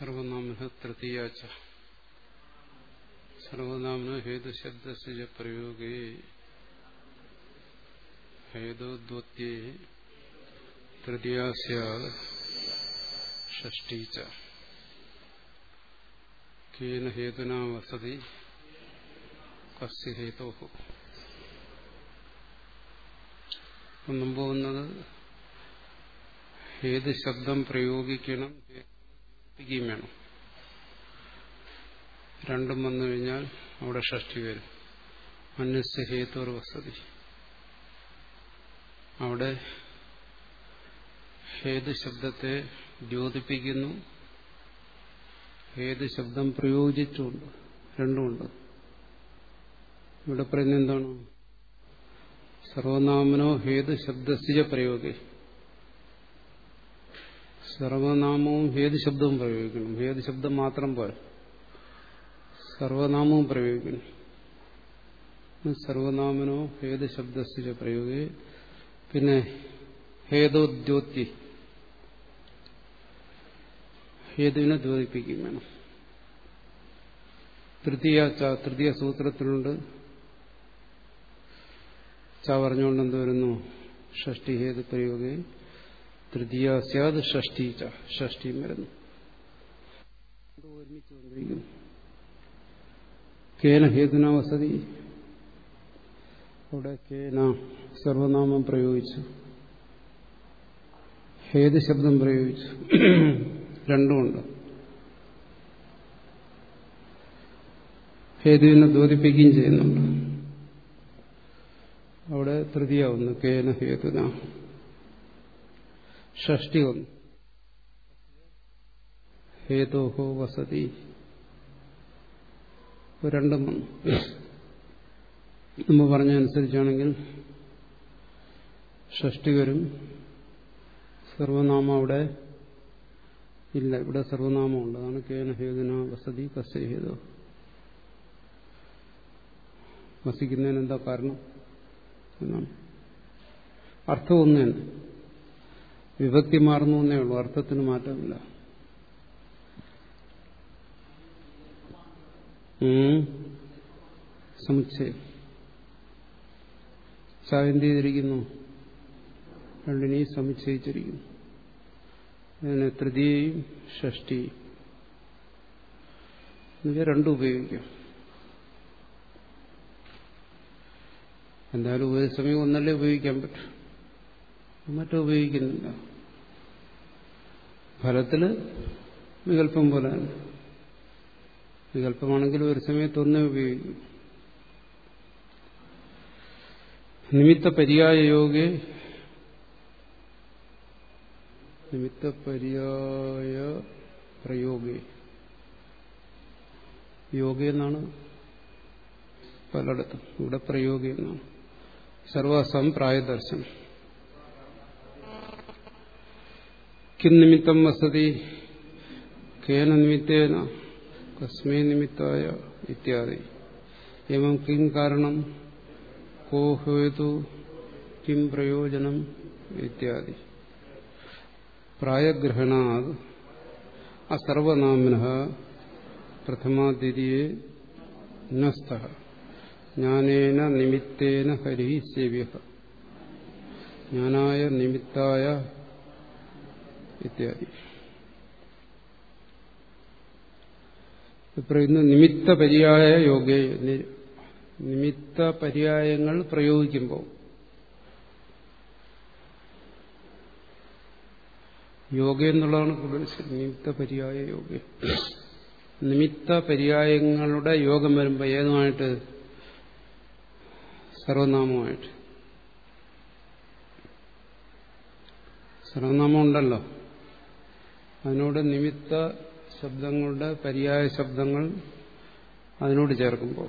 സർവനാമന തൃതീയാച്ച സർവനാമന ഹേതുശബ്ദസ്യ പ്രയോഗേ ഹേതുദ്വത്യേ തൃതീയ ഷഷ്ടി ച കേന ഹേതുനാ വസതി കസ്യ ഹേതോ മുമ്പ് വന്നത് ഏത് ശബ്ദം പ്രയോഗിക്കണം പ്രയോഗിക്കുകയും വേണം രണ്ടും വന്നു കഴിഞ്ഞാൽ അവിടെ ഷഷ്ടി വരും മനുഷ്യ ഹേതുർ വസതി അവിടെ ഹേതു ശബ്ദത്തെ ദ്യോതിപ്പിക്കുന്നു ഏത് ശബ്ദം പ്രയോജിച്ചുണ്ട് രണ്ടുമുണ്ട് ഇവിടെ പറയുന്നത് എന്താണ് സർവനാമനോ ഹേതു ശബ്ദസിജ പ്രയോഗേ സർവനാമവും ഹേതു ശബ്ദവും പ്രയോഗിക്കണം ഹേതു ശബ്ദം മാത്രം പോരാ സർവനാമവും പ്രയോഗിക്കണം സർവനാമനോ ഹേതു ശബ്ദസിജ പ്രയോഗേ പിന്നെ ഹേതോദ്യോത്തി ഹേതുവിനെ ദ്യോതിപ്പിക്കും വേണം തൃതീയ തൃതീയ സൂത്രത്തിലുണ്ട് ച പറഞ്ഞുകൊണ്ട് എന്ത് വരുന്നു ഷഷ്ടി ഹേതു പ്രയോഗേ തൃതീയ സ്യാത് ഷഷ്ടി ച ഷഷ്ടിയും വരുന്നു ഒരുമിച്ച് വന്നിരിക്കുന്നു കേന ഹേതുന വസതി അവിടെ കേന സർവനാമം പ്രയോഗിച്ചു ഹേതു ശബ്ദം പ്രയോഗിച്ചു രണ്ടുമുണ്ട് ഹേതുവിനെ ദ്യോതിപ്പിക്കുകയും ചെയ്യുന്നുണ്ട് അവിടെ തൃതീയ ഒന്ന് കേന ഹേതുന ഷഷ്ടി ഒന്ന് ഹേതോഹോ വസതി രണ്ടും വന്നു നമ്മൾ പറഞ്ഞനുസരിച്ചാണെങ്കിൽ ഷഷ്ടി വരും സർവനാമം അവിടെ ഇല്ല ഇവിടെ സർവനാമമുണ്ട് അതാണ് കേന ഹേതുന വസതി കസ്യ ഹേതോ വസിക്കുന്നതിന് എന്താ കാരണം എന്നാണ് അർത്ഥം ഒന്ന് തന്നെ വിഭക്തി മാറുന്നു എന്നേ ഉള്ളൂ അർത്ഥത്തിന് മാറ്റമില്ല സമുച്ചയം എന്ത് ചെയ്തിരിക്കുന്നു രണ്ടിനെയും സമുച്ചയിച്ചിരിക്കുന്നു അതിന് തൃതീയയും ഷഷ്ടിയും എന്നുവെച്ചാൽ രണ്ടും ഉപയോഗിക്കാം എന്തായാലും ഒരു സമയം ഒന്നല്ലേ ഉപയോഗിക്കാൻ പറ്റും മറ്റും ഉപയോഗിക്കുന്നില്ല ഫലത്തില് വികല്പം പോലെയാണ് വികല്പമാണെങ്കിൽ ഒരു സമയത്ത് ഒന്നേ ഉപയോഗിക്കും നിമിത്ത പര്യായ യോഗേ നിമിത്ത പര്യായ പ്രയോഗേ യോഗ എന്നാണ് പലയിടത്തും ഇവിടെ പ്രയോഗ എന്നാണ് സർവസം പ്രായദർശനം കിം നിമിത്തം വസതി കേന നിമിത്തേന കസ്മേ നിമിത്തായ ഇത്യാദി എവം കിം കാരണം കോ ഹേതു കിം പ്രയോജനം ഇത്യാദി പ്രായഗ്രഹണാത് അസർവനാമിന പ്രഥമാദ്വിതീയേ നസ്ത ജ്ഞാനേന നിമിത്തേന ഹരി സേവ്യ ജ്ഞാനായ നിമിത്തായ ഇത്യാദി പറയുന്ന നിമിത്ത പര്യായ യോഗ നിമിത്ത പര്യായങ്ങൾ പ്രയോഗിക്കുമ്പോൾ യോഗ എന്നുള്ളതാണ് കൂടുതൽ നിമിത്ത പര്യായ യോഗ നിമിത്ത പര്യായങ്ങളുടെ യോഗം വരുമ്പോൾ ഏതുമായിട്ട് സർവനാമമായിട്ട് സർവനാമം ഉണ്ടല്ലോ അതിനോട് നിമിത്ത ശബ്ദങ്ങളുടെ പര്യായ ശബ്ദങ്ങൾ അതിനോട് ചേർക്കുമ്പോൾ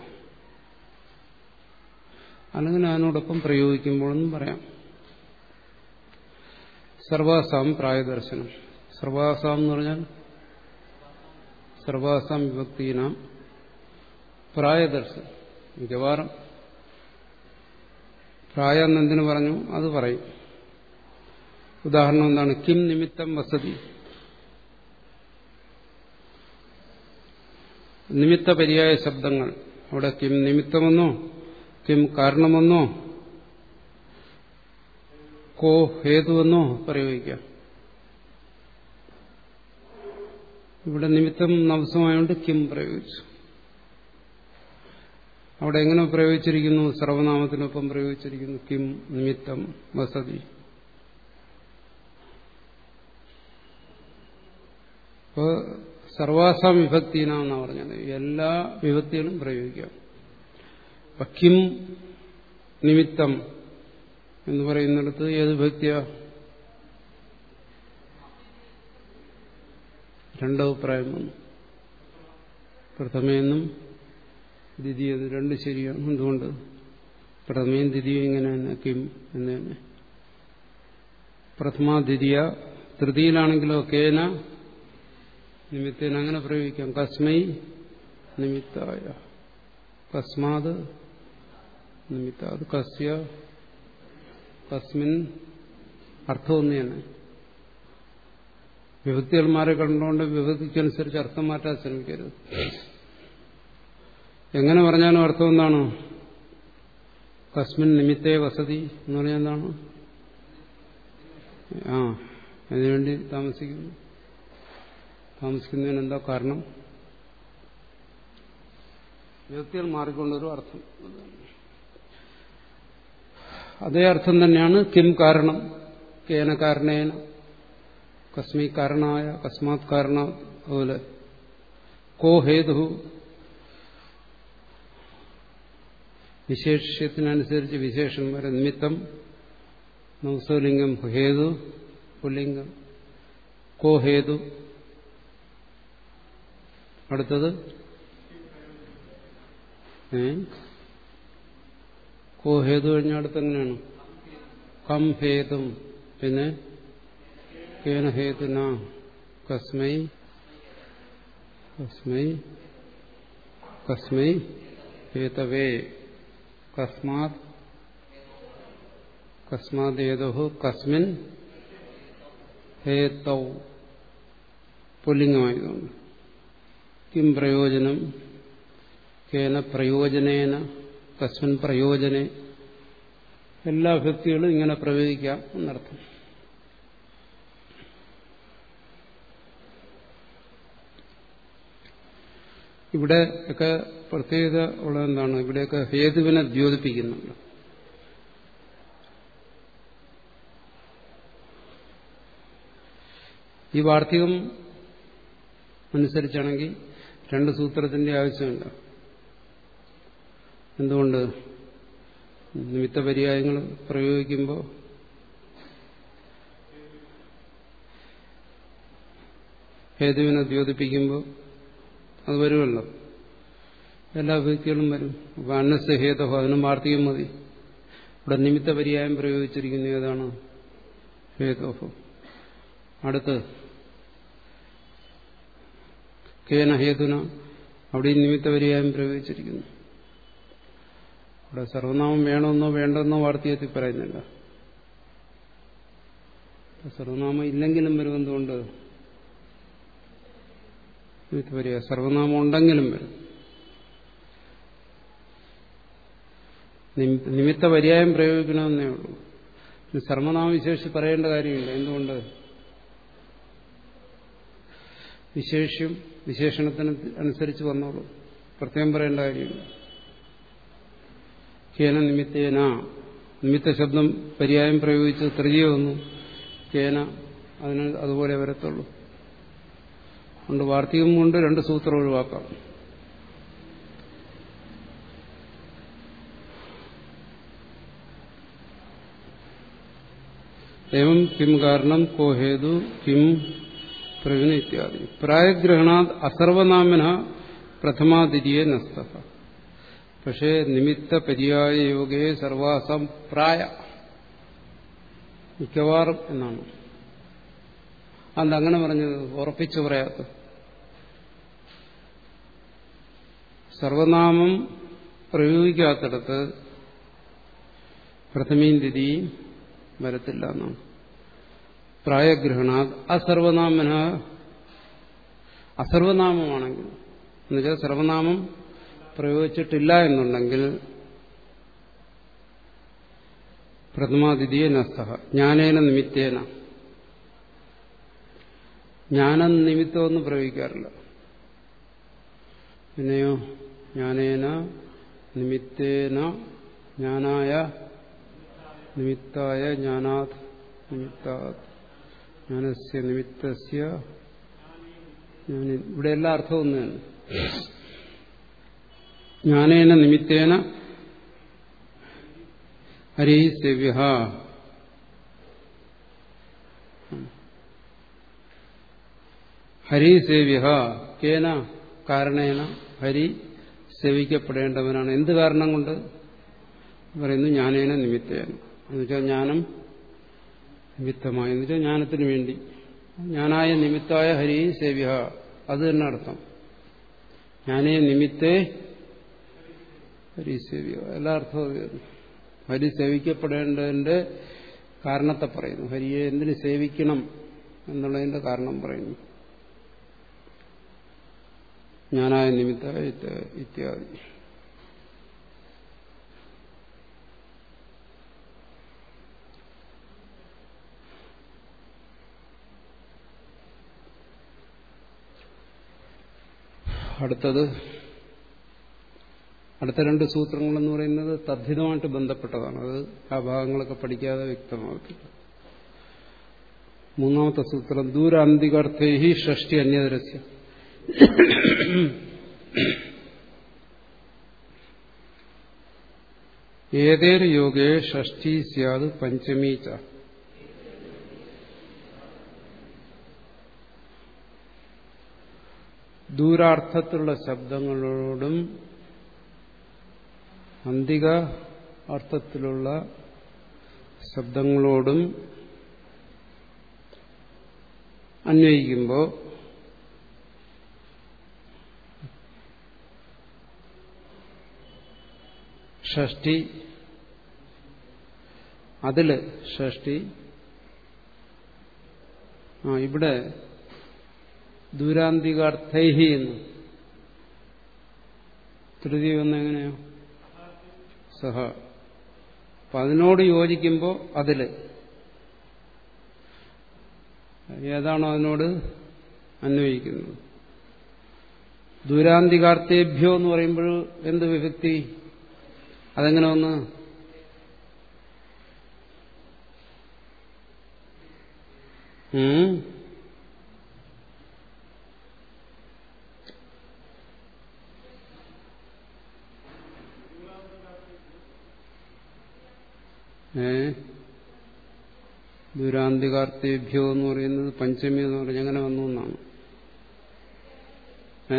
അല്ലെങ്കിൽ അതിനോടൊപ്പം പ്രയോഗിക്കുമ്പോഴെന്നും പറയാം സർവാസാം പ്രായദർശനം സർവാസാം എന്ന് പറഞ്ഞാൽ സർവാസാം വിഭക്തീനാം പ്രായദർശനം മിക്കവാറും പ്രായം എന്തിനു പറഞ്ഞു അത് പറയും ഉദാഹരണം എന്താണ് കിം നിമിത്തം വസതി നിമിത്ത പര്യായ ശബ്ദങ്ങൾ അവിടെ കിം നിമിത്തമെന്നോ കിം കാരണമെന്നോ കോ ഹേതുവെന്നോ പ്രയോഗിക്കാം ഇവിടെ നിമിത്തം നവസമായോണ്ട് കിം പ്രയോഗിച്ചു അവിടെ എങ്ങനെ പ്രയോഗിച്ചിരിക്കുന്നു സർവനാമത്തിനൊപ്പം പ്രയോഗിച്ചിരിക്കുന്നു കിം നിമിത്തം വസതി അപ്പോൾ സർവാസാം വിഭക്തിനാന്നാണ് പറഞ്ഞത് എല്ലാ വിഭക്തികളും പ്രയോഗിക്കാം അപ്പൊ കിം നിമിത്തം എന്ന് പറയുന്നിടത്ത് ഏത് വിഭക്തിയാ രണ്ടഭിപ്രായം വന്നു പ്രഥമയെന്നും ദ്വിതീയത് രണ്ട് ശരിയാണ് എന്തുകൊണ്ട് പ്രഥമയും ദ്വിതീയം ഇങ്ങനെ തന്നെ കിം എന്ന് തന്നെ പ്രഥമ ദ്വിതീയ തൃതിയിലാണെങ്കിലോ കേന നിമിത്തേന അങ്ങനെ പ്രയോഗിക്കാം കസ്മൈ നിമിത്തായ കസ്മാത് നിമിത്താത് കസ്യ കസ്മിൻ അർത്ഥം ഒന്ന് തന്നെ വിഭക്തികന്മാരെ കണ്ടുകൊണ്ട് വിഭക്തിക്കനുസരിച്ച് അർത്ഥം മാറ്റാൻ ശ്രമിക്കരുത് എങ്ങനെ പറഞ്ഞാലും അർത്ഥം എന്താണ് കസ്മിൻ നിമിത്തേ വസതി എന്ന് പറഞ്ഞാൽ എന്താണ് ആ അതിനുവേണ്ടി താമസിക്കുന്നു താമസിക്കുന്നതിന് എന്താ കാരണം വ്യക്തികൾ മാറിക്കൊണ്ടൊരു അർത്ഥം അതേ അർത്ഥം തന്നെയാണ് കിം കാരണം കേന കാരണേന കസ്മി കാരണായ കസ്മാത് കാരണ അതുപോലെ കോ ഹേതു വിശേഷ്യത്തിനനുസരിച്ച് വിശേഷം വരെ നിമിത്തം നൗസലിംഗം ഹേതു പുല്ലിംഗം കോ ഹേതു അടുത്തത് ഏ കോ ഹേതു കഴിഞ്ഞ അടുത്തെങ്ങനെയാണ് കം ഹേതും പിന്നെ കേന ഹേതുന കസ്മൈ കസ്മൈ കസ്മൈ ഹേതവേ കസ്മാത് കസ്മാദേതോ കസ്മിൻ ഹേതൗ പുല്ലിംഗമായതുകൊണ്ട് കിം പ്രയോജനം കേന പ്രയോജനേന കസ്മിൻ പ്രയോജനെ എല്ലാ വ്യക്തികളും ഇങ്ങനെ പ്രയോഗിക്കാം എന്നർത്ഥം ഇവിടെ ഒക്കെ പ്രത്യേകത ഉള്ള എന്താണ് ഇവിടെയൊക്കെ ഹേതുവിനെ ദ്യോതിപ്പിക്കുന്നുണ്ട് ഈ വാർത്തികം അനുസരിച്ചാണെങ്കിൽ രണ്ട് സൂത്രത്തിന്റെ ആവശ്യമില്ല എന്തുകൊണ്ട് നിമിത്ത പര്യായങ്ങൾ പ്രയോഗിക്കുമ്പോൾ ഹേതുവിനെ ദ്യോതിപ്പിക്കുമ്പോൾ അത് വരുമല്ലോ എല്ലാ വ്യക്തികളും വരും അപ്പൊ അന്നസ് ഹേതോ അതിനും വാർത്തികം മതി ഇവിടെ നിമിത്ത പര്യായം പ്രയോഗിച്ചിരിക്കുന്ന ഏതാണ് ഹേതോഹോ അടുത്ത് കേന ഹേതുന അവിടെ നിമിത്ത പര്യായം പ്രയോഗിച്ചിരിക്കുന്നു അവിടെ സർവനാമം വേണമെന്നോ വേണ്ടെന്നോ വാർത്തകത്തിൽ പറയുന്നില്ല സർവനാമം ഇല്ലെങ്കിലും വരുമെന്തുകൊണ്ട് നിമിത്ത പര്യായം സർവനാമം ഉണ്ടെങ്കിലും വരും നിമിത്ത പര്യായം പ്രയോഗിക്കണമെന്നേ ഉള്ളൂ സർവനാമ വിശേഷിച്ച് പറയേണ്ട കാര്യമില്ല എന്തുകൊണ്ട് വിശേഷ്യം വിശേഷണത്തിന് അനുസരിച്ച് വന്നോളൂ പ്രത്യേകം പറയേണ്ട കാര്യമില്ല കേന നിമിത്തേന നിമിത്ത ശബ്ദം പര്യായം പ്രയോഗിച്ച് തൃതീയ വന്നു കേന അതിന് അതുപോലെ വരത്തുള്ളൂ അതുകൊണ്ട് വാർത്തികം കൊണ്ട് രണ്ട് സൂത്രം ഒഴിവാക്കാം എവം കിം കാരണം കോ ഹേതു കിം പ്രവീണ ഇത്യാദി പ്രായഗ്രഹണാത് അസർവനാമന പ്രഥമാതിരിയെ നസ്ത പക്ഷേ നിമിത്ത പര്യായ യോഗേ സർവാസം പ്രായ മിക്കവാറും എന്നാണ് അതങ്ങനെ പറഞ്ഞത് ഉറപ്പിച്ചു പറയാത്ത സർവനാമം പ്രയോഗിക്കാത്തിടത്ത് പ്രഥമയും തിരിയും വരത്തില്ല എന്നാണ് പ്രായഗ്രഹണ അസർവനാമന അസർവനാമമാണെങ്കിൽ എന്നുവെച്ചാൽ സർവനാമം പ്രയോഗിച്ചിട്ടില്ല എന്നുണ്ടെങ്കിൽ പ്രഥമാതിഥിയെ നസ്തഹ ജ്ഞാനേന നിമിത്തേന ജ്ഞാനം നിമിത്തമൊന്നും പ്രയോഗിക്കാറില്ല പിന്നെയോ ജ്ഞാനേന നിമിത്തേന ജ്ഞാനായ നിമിത്തായ ജ്ഞാനാത് നിമിത്താത് ജ്ഞാനസ്യ നിമിത്തസ്യ ഞാൻ ഇവിടെ എല്ലാ അർത്ഥവും ഒന്ന് തന്നെ ജ്ഞാനേന നിമിത്തേന ഹരി സേവ്യ ഹരി സേവ്യ കേന കാരണേന ഹരി സേവിക്കപ്പെടേണ്ടവനാണ് എന്ത് കാരണം കൊണ്ട് പറയുന്നു ജ്ഞാനേന നിമിത്തേന എന്നുവെച്ചാൽ ജ്ഞാനം നിമിത്തമായി എന്നുവെച്ചാൽ ജ്ഞാനത്തിന് വേണ്ടി ജ്ഞാനായ നിമിത്തായ ഹരി സേവ്യ അത് തന്നെ അർത്ഥം ജ്ഞാനേ നിമിത്തേ ഹരി സേവ്യ എല്ലാ അർത്ഥവും ഹരി സേവിക്കപ്പെടേണ്ടതിന്റെ കാരണത്തെ പറയുന്നു ഹരിയെ എന്തിനു സേവിക്കണം എന്നുള്ളതിന്റെ കാരണം പറയുന്നു ജ്ഞാനായ നിമിത്ത ഇത്യാദി അടുത്തത് അടുത്ത രണ്ട് സൂത്രങ്ങളെന്ന് പറയുന്നത് തദ്ധിതമായിട്ട് ബന്ധപ്പെട്ടതാണ് അത് ആ ഭാഗങ്ങളൊക്കെ പഠിക്കാതെ വ്യക്തമാക്കില്ല മൂന്നാമത്തെ സൂത്രം ദൂരാന്തികർത്ഥേഹി ഷഷ്ടി അന്യതരസ്യ ഏതേർ യോഗേ ഷഷ്ടി സ്യാത് പഞ്ചമീ ച ദൂരാർത്ഥത്തിലുള്ള ശബ്ദങ്ങളോടും അന്തിക അർത്ഥത്തിലുള്ള ശബ്ദങ്ങളോടും അന്വയിക്കുമ്പോൾ ഷഷ്ടി അതില് ഷഷ്ടി ആ ഇവിടെ ദൂരാന്തികാർത്ഥൈഹി എന്ന് തൃതീയ വന്ന എങ്ങനെയോ സഹ അപ്പൊ അതിനോട് യോജിക്കുമ്പോൾ അതില് ഏതാണോ അതിനോട് അന്വയിക്കുന്നത് ദൂരാന്തികാർത്തേഭ്യോ എന്ന് പറയുമ്പോൾ എന്ത് വിഭക്തി അതെങ്ങനെ ഒന്ന് ഉം ഏ ദുരാന്തികാർത്തേഭ്യോ എന്ന് പറയുന്നത് പഞ്ചമി എന്ന് പറഞ്ഞ എങ്ങനെ വന്നു എന്നാണ് ഏ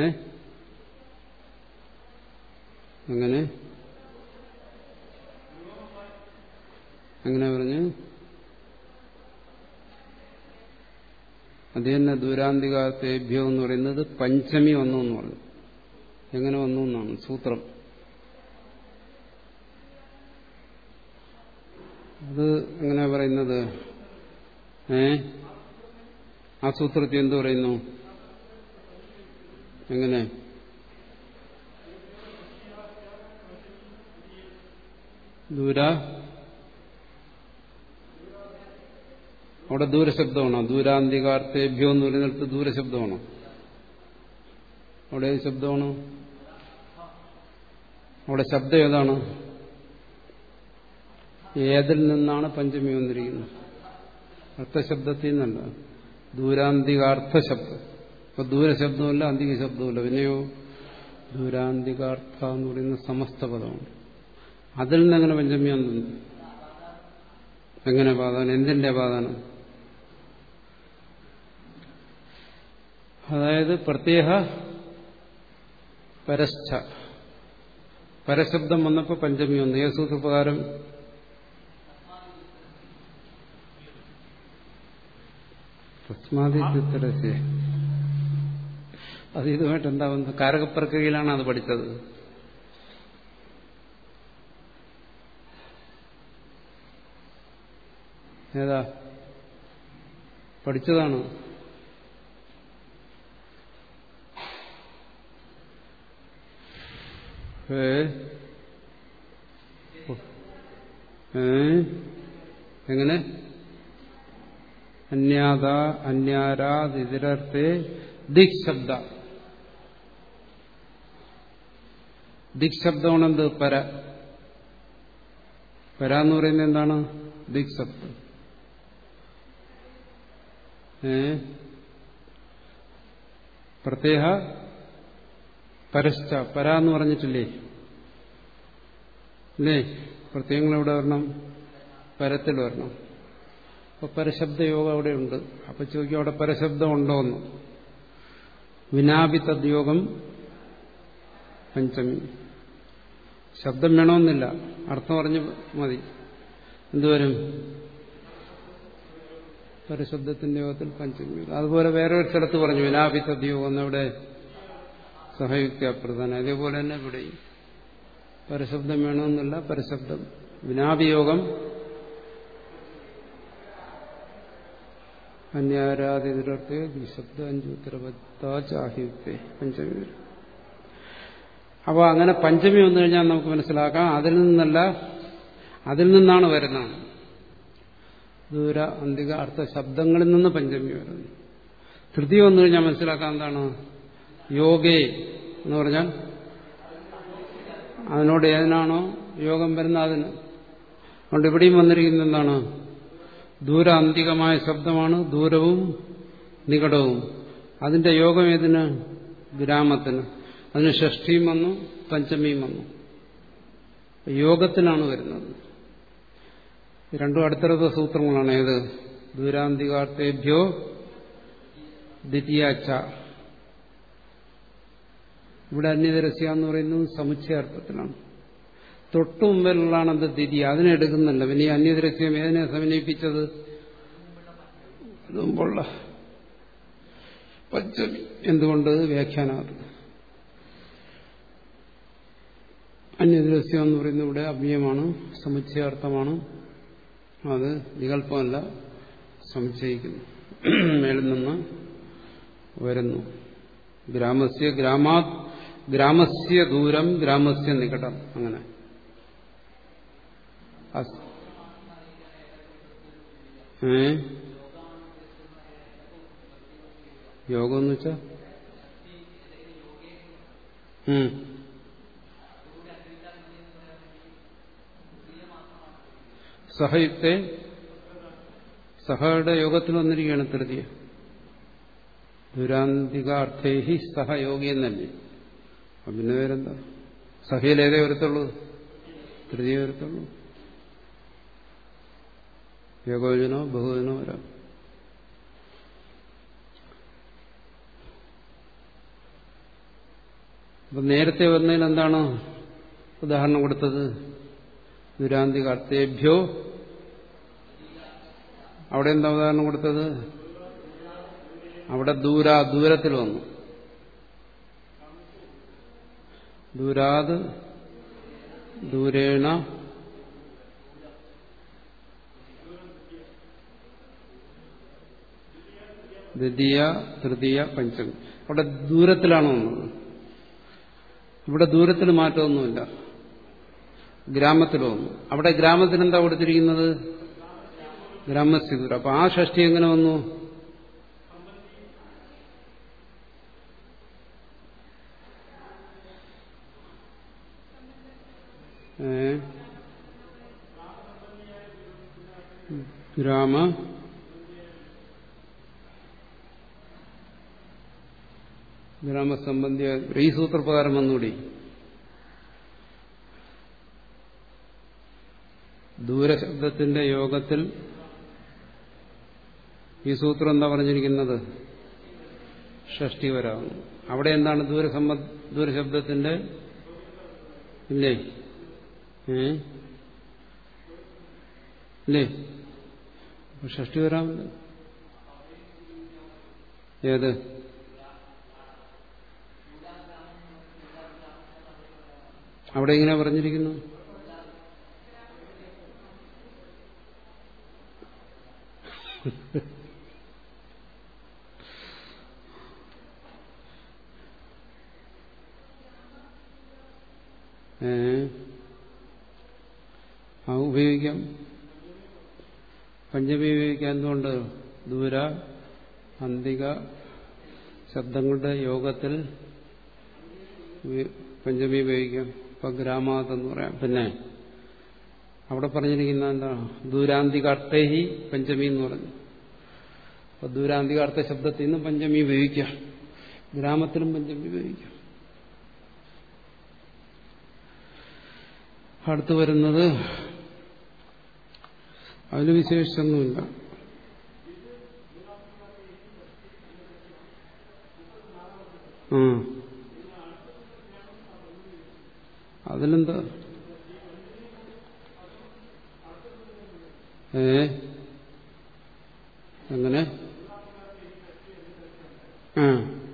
അങ്ങനെ അങ്ങനെ പറഞ്ഞ് അത് തന്നെ ദൂരാന്തികാർത്തേഭ്യോ എന്ന് പറയുന്നത് പഞ്ചമി വന്നു എന്ന് പറഞ്ഞു എങ്ങനെ വന്നു എന്നാണ് സൂത്രം അത് എങ്ങനെ പറയുന്നത് ഏ ആ സൂത്രത്തിൽ എന്തു പറയുന്നു എങ്ങനെ ദൂര അവിടെ ദൂരശബ്ദമാണോ ദൂരാന്തികാർത്തേഭ്യോ എന്ന് പറയുന്നിടത്ത് ദൂരശബ്ദമാണോ അവിടെ ഏത് ശബ്ദമാണോ അവിടെ ശബ്ദം ഏതാണ് ഏതിൽ നിന്നാണ് പഞ്ചമി വന്നിരിക്കുന്നത് അർത്ഥശബ്ദത്തിൽ നിന്നല്ല ദൂരാന്തികാർത്ഥ ശബ്ദം അപ്പൊ ദൂരശബ്ദമല്ല അന്തിക ശബ്ദമല്ല പിന്നെയോ ദൂരാന്തികാർത്ഥ എന്ന് പറയുന്ന സമസ്ത പദമാണ് അതിൽ നിന്ന് എങ്ങനെ പഞ്ചമി വന്നു എങ്ങനെ പാതാനം എന്തിന്റെ പാതാനം അതായത് പ്രത്യേക പരസ്ഥ പരശബ്ദം വന്നപ്പോൾ പഞ്ചമി വന്നു ഏ സൂത്രപ്രകാരം തസ്മാതിത്തരസ്യ അത് ഇതുമായിട്ട് എന്താ വന്നത് കാരകപ്രക്രിയയിലാണ് അത് പഠിച്ചത് ഏതാ പഠിച്ചതാണ് ഏ ഏ എങ്ങനെ അന്യാത അന്യാരാതിരർത്ഥേ ദിക് ശബ്ദ ദിക് ശബ്ദമാണ് എന്ത് പര പര എന്ന് പറയുന്നത് എന്താണ് ദിക് ശബ്ദം ഏ പ്രത്യേക പരശ്ച പര എന്ന് പറഞ്ഞിട്ടില്ലേ അല്ലേ പ്രത്യേകങ്ങൾ എവിടെ വരണം പരത്തിൽ വരണം അപ്പൊ പരശബ്ദ യോഗം അവിടെ ഉണ്ട് അപ്പൊ ചോദിക്കും അവിടെ പരശബ്ദം ഉണ്ടോ എന്ന് വിനാപി തദ്യോഗം പഞ്ചമി ശബ്ദം വേണമെന്നില്ല അർത്ഥം പറഞ്ഞ് മതി എന്തുവരും പരശബ്ദത്തിന്റെ യോഗത്തിൽ പഞ്ചമി അതുപോലെ വേറെ ഒരു സ്ഥലത്ത് പറഞ്ഞു വിനാപി തദ്യോഗം എന്നവിടെ സഹയുക്തി അപ്രധാന അതേപോലെ തന്നെ ഇവിടെയും പരശബ്ദം വേണമെന്നില്ല പരശബ്ദം വിനാപിയോഗം അന്യാരാധിതരത്തെ ദ്വിശബ്ദ അഞ്ചുത്തരപത്താചാഹിയുക്തെ പഞ്ചമി വരും അപ്പോൾ അങ്ങനെ പഞ്ചമി വന്നു കഴിഞ്ഞാൽ നമുക്ക് മനസ്സിലാക്കാം അതിൽ നിന്നല്ല അതിൽ നിന്നാണ് വരുന്നത് ദൂര അന്തിക അർത്ഥ ശബ്ദങ്ങളിൽ നിന്ന് പഞ്ചമി വരുന്നു തൃതീയ വന്നു കഴിഞ്ഞാൽ മനസ്സിലാക്കാൻ എന്താണ് യോഗേ എന്ന് പറഞ്ഞാൽ അതിനോട് ഏതിനാണോ യോഗം വരുന്ന അതിന് അതുകൊണ്ട് ഇവിടെയും വന്നിരിക്കുന്ന എന്താണ് ദൂരാന്തികമായ ശബ്ദമാണ് ദൂരവും നികടവും അതിന്റെ യോഗം ഏതിന് ഗ്രാമത്തിന് അതിന് ഷഷ്ടിയും വന്നു പഞ്ചമിയും വന്നു യോഗത്തിലാണ് വരുന്നത് രണ്ടും അടുത്തടുത്ത സൂത്രങ്ങളാണ് ഏത് ദൂരാന്തികാർത്ഥേഭ്യോ ദ്വിതീയാച്ച ഇവിടെ അന്യതരസ്യ എന്ന് പറയുന്നത് സമുച്ചയാർത്ഥത്തിലാണ് തൊട്ടു മുമ്പിലുള്ളതാണ് അത് ദ്വിതീയ അതിനെ എടുക്കുന്നില്ല പിന്നെ ഈ അന്യദൃശ്യം ഏതിനെ സമന്വയിപ്പിച്ചത് മുമ്പുള്ള പഞ്ചമി എന്തുകൊണ്ട് വ്യാഖ്യാനാർത്ഥം അന്യദൃശ്യം എന്ന് പറയുന്നത് ഇവിടെ അവ്യയമാണ് സമുച്ചയാർത്ഥമാണ് അത് വികല്പമല്ല സമുച്ചയിക്കുന്നു മേളിൽ നിന്ന് വരുന്നു ഗ്രാമസ്യ ഗ്രാമാ ഗ്രാമസ്യ ദൂരം ഗ്രാമസ്യ നികടം അങ്ങനെ ഏ യോഗം എന്ന് വെച്ചാ സഹയുക്തെ സഹയുടെ യോഗത്തിൽ വന്നിരിക്കുകയാണ് തൃതീയ ദുരാന്തികാർത്ഥേഹി സഹയോഗി എന്നല്ലേ അപ്പം പിന്നെ വേറെന്താ സഹയിലേതേ വരത്തുള്ളൂ തൃതീയ വരത്തുള്ളൂ ഏകോചനോ ബഹുവചനോ വരാം അപ്പൊ നേരത്തെ വന്നതിൽ എന്താണ് ഉദാഹരണം കൊടുത്തത് ദുരാന്തിക അർത്ഥേഭ്യോ അവിടെ എന്താ ഉദാഹരണം കൊടുത്തത് അവിടെ ദൂര ദൂരത്തിൽ വന്നു ദൂരാത് ദൂരേണ ദ്വിതീയ തൃതീയ പഞ്ചമി അവിടെ ദൂരത്തിലാണ് വന്നത് ഇവിടെ ദൂരത്തിൽ മാറ്റമൊന്നുമില്ല ഗ്രാമത്തിൽ വന്നു അവിടെ ഗ്രാമത്തിന് എന്താ കൊടുത്തിരിക്കുന്നത് ഗ്രാമസ്ഥ ദൂരം അപ്പൊ ആ ഷഷ്ടി എങ്ങനെ വന്നു ഗ്രാമ ഗ്രാമസംബന്ധിയ ഈ സൂത്രപ്രകാരം വന്നുകൂടി ദൂരശബ്ദത്തിന്റെ യോഗത്തിൽ ഈ സൂത്രം എന്താ പറഞ്ഞിരിക്കുന്നത് ഷഷ്ടി വരാവുന്നു അവിടെ എന്താണ് ദൂരസംബ ദൂരശബ്ദത്തിന്റെ ഇല്ലേ ഏ ഇല്ലേ അപ്പൊ ഷഷ്ടി വരാമല്ലോ ഏത് അവിടെ ഇങ്ങനെ പറഞ്ഞിരിക്കുന്നു ഏ ആ ഉപയോഗിക്കാം പഞ്ചമി ഉപയോഗിക്കാൻ എന്തുകൊണ്ട് ദൂര അന്തിക ശബ്ദങ്ങളുടെ യോഗത്തിൽ പഞ്ചമി ഉപയോഗിക്കാം ഇപ്പൊ ഗ്രാമാത് എന്ന് പറയാം പിന്നെ അവിടെ പറഞ്ഞിരിക്കുന്ന എന്താ ദൂരാന്തികാർത്ഥേഹി പഞ്ചമി എന്ന് പറഞ്ഞു അപ്പൊ ദൂരാന്തികാർത്ഥ ശബ്ദത്തിൽ നിന്ന് പഞ്ചമി ഉപയോഗിക്കാം ഗ്രാമത്തിലും പഞ്ചമി ഉപയോഗിക്കാം അടുത്ത് വരുന്നത് അതിന് വിശേഷിച്ചൊന്നുമില്ല ആ അതിലെന്താ ഏ എങ്ങനെ ആ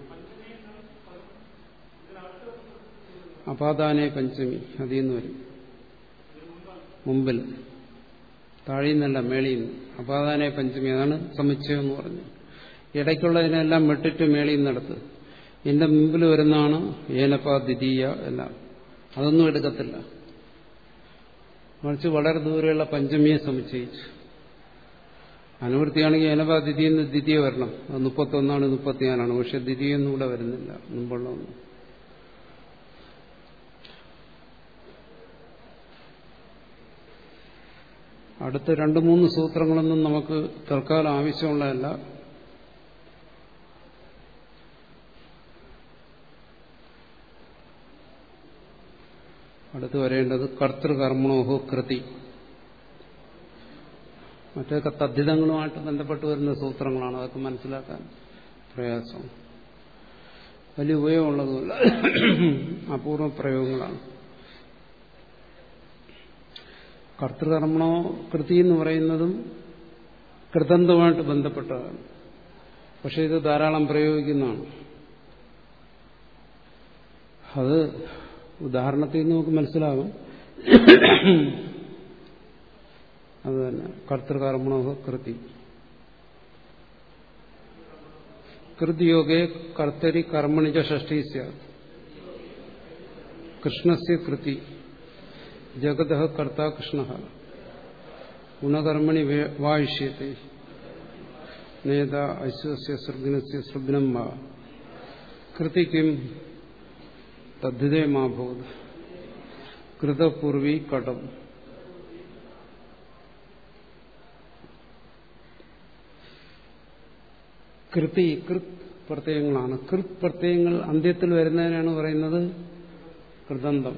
അപാദാനെ പഞ്ചമി അതിൽ നിന്ന് വരും മുമ്പിൽ താഴെന്നല്ല മേളിയിൽ നിന്ന് അപാദാനെ പഞ്ചമി അതാണ് സമുച്ചയം എന്ന് പറഞ്ഞു ഇടയ്ക്കുള്ളതിനെല്ലാം വെട്ടിട്ട് മേളിയിൽ നടത്ത് എന്റെ മുമ്പിൽ വരുന്നതാണ് ഏനപ്പ ദ്വിതീയ എല്ലാം അതൊന്നും എടുക്കത്തില്ല മറിച്ച് വളരെ ദൂരെയുള്ള പഞ്ചമിയെ സമുച്ചയിച്ചു അനുവൃത്തിയാണെങ്കിൽ ഏനപ്പ ദ്വിതീയ ദ്വിതീയ വരണം അത് മുപ്പത്തൊന്നാണ് മുപ്പത്തിനാലാണ് പക്ഷെ ദ്വിതീയൊന്നും ഇവിടെ വരുന്നില്ല മുമ്പുള്ള ഒന്നും അടുത്ത രണ്ട് മൂന്ന് സൂത്രങ്ങളൊന്നും നമുക്ക് തൽക്കാലം ആവശ്യമുള്ളതല്ല അടുത്ത് വരേണ്ടത് കർത്തൃകർമ്മണോഹോ കൃതി മറ്റൊക്കെ തദ്ധിതങ്ങളുമായിട്ട് ബന്ധപ്പെട്ട് വരുന്ന സൂത്രങ്ങളാണ് അതൊക്കെ മനസ്സിലാക്കാൻ പ്രയാസം വലിയ ഉപയോഗമുള്ളതുമല്ല അപൂർവ പ്രയോഗങ്ങളാണ് കർത്തൃകർമ്മണോ കൃതി എന്ന് പറയുന്നതും കൃതന്തമായിട്ട് ബന്ധപ്പെട്ടതാണ് പക്ഷെ ഇത് ധാരാളം പ്രയോഗിക്കുന്നതാണ് അത് ഉദാഹരണത്തിൽ നിന്ന് നമുക്ക് മനസ്സിലാകും അത് തന്നെ കർത്തൃകർമ്മണോ കൃതി കൃതിയോഗേ കർത്തരി കർമ്മണിജ ഷഷ്ടി കൃഷ്ണസ്യ കൃതി ജഗത കർത്ത കൃഷ്ണ ഗുണകർമ്മണി വായിഷ്യത്തെ നേത അശ്വസ്യ സൃഗ്നസ്യ സൃഗ്നം വാ കൃതിക്കും തദ്ധിതേ മാഭൂത് കൃതപൂർവി കടം കൃതി കൃത് പ്രത്യയങ്ങളാണ് കൃത് പ്രത്യയങ്ങൾ അന്ത്യത്തിൽ വരുന്നതിനാണ് പറയുന്നത് കൃതന്തം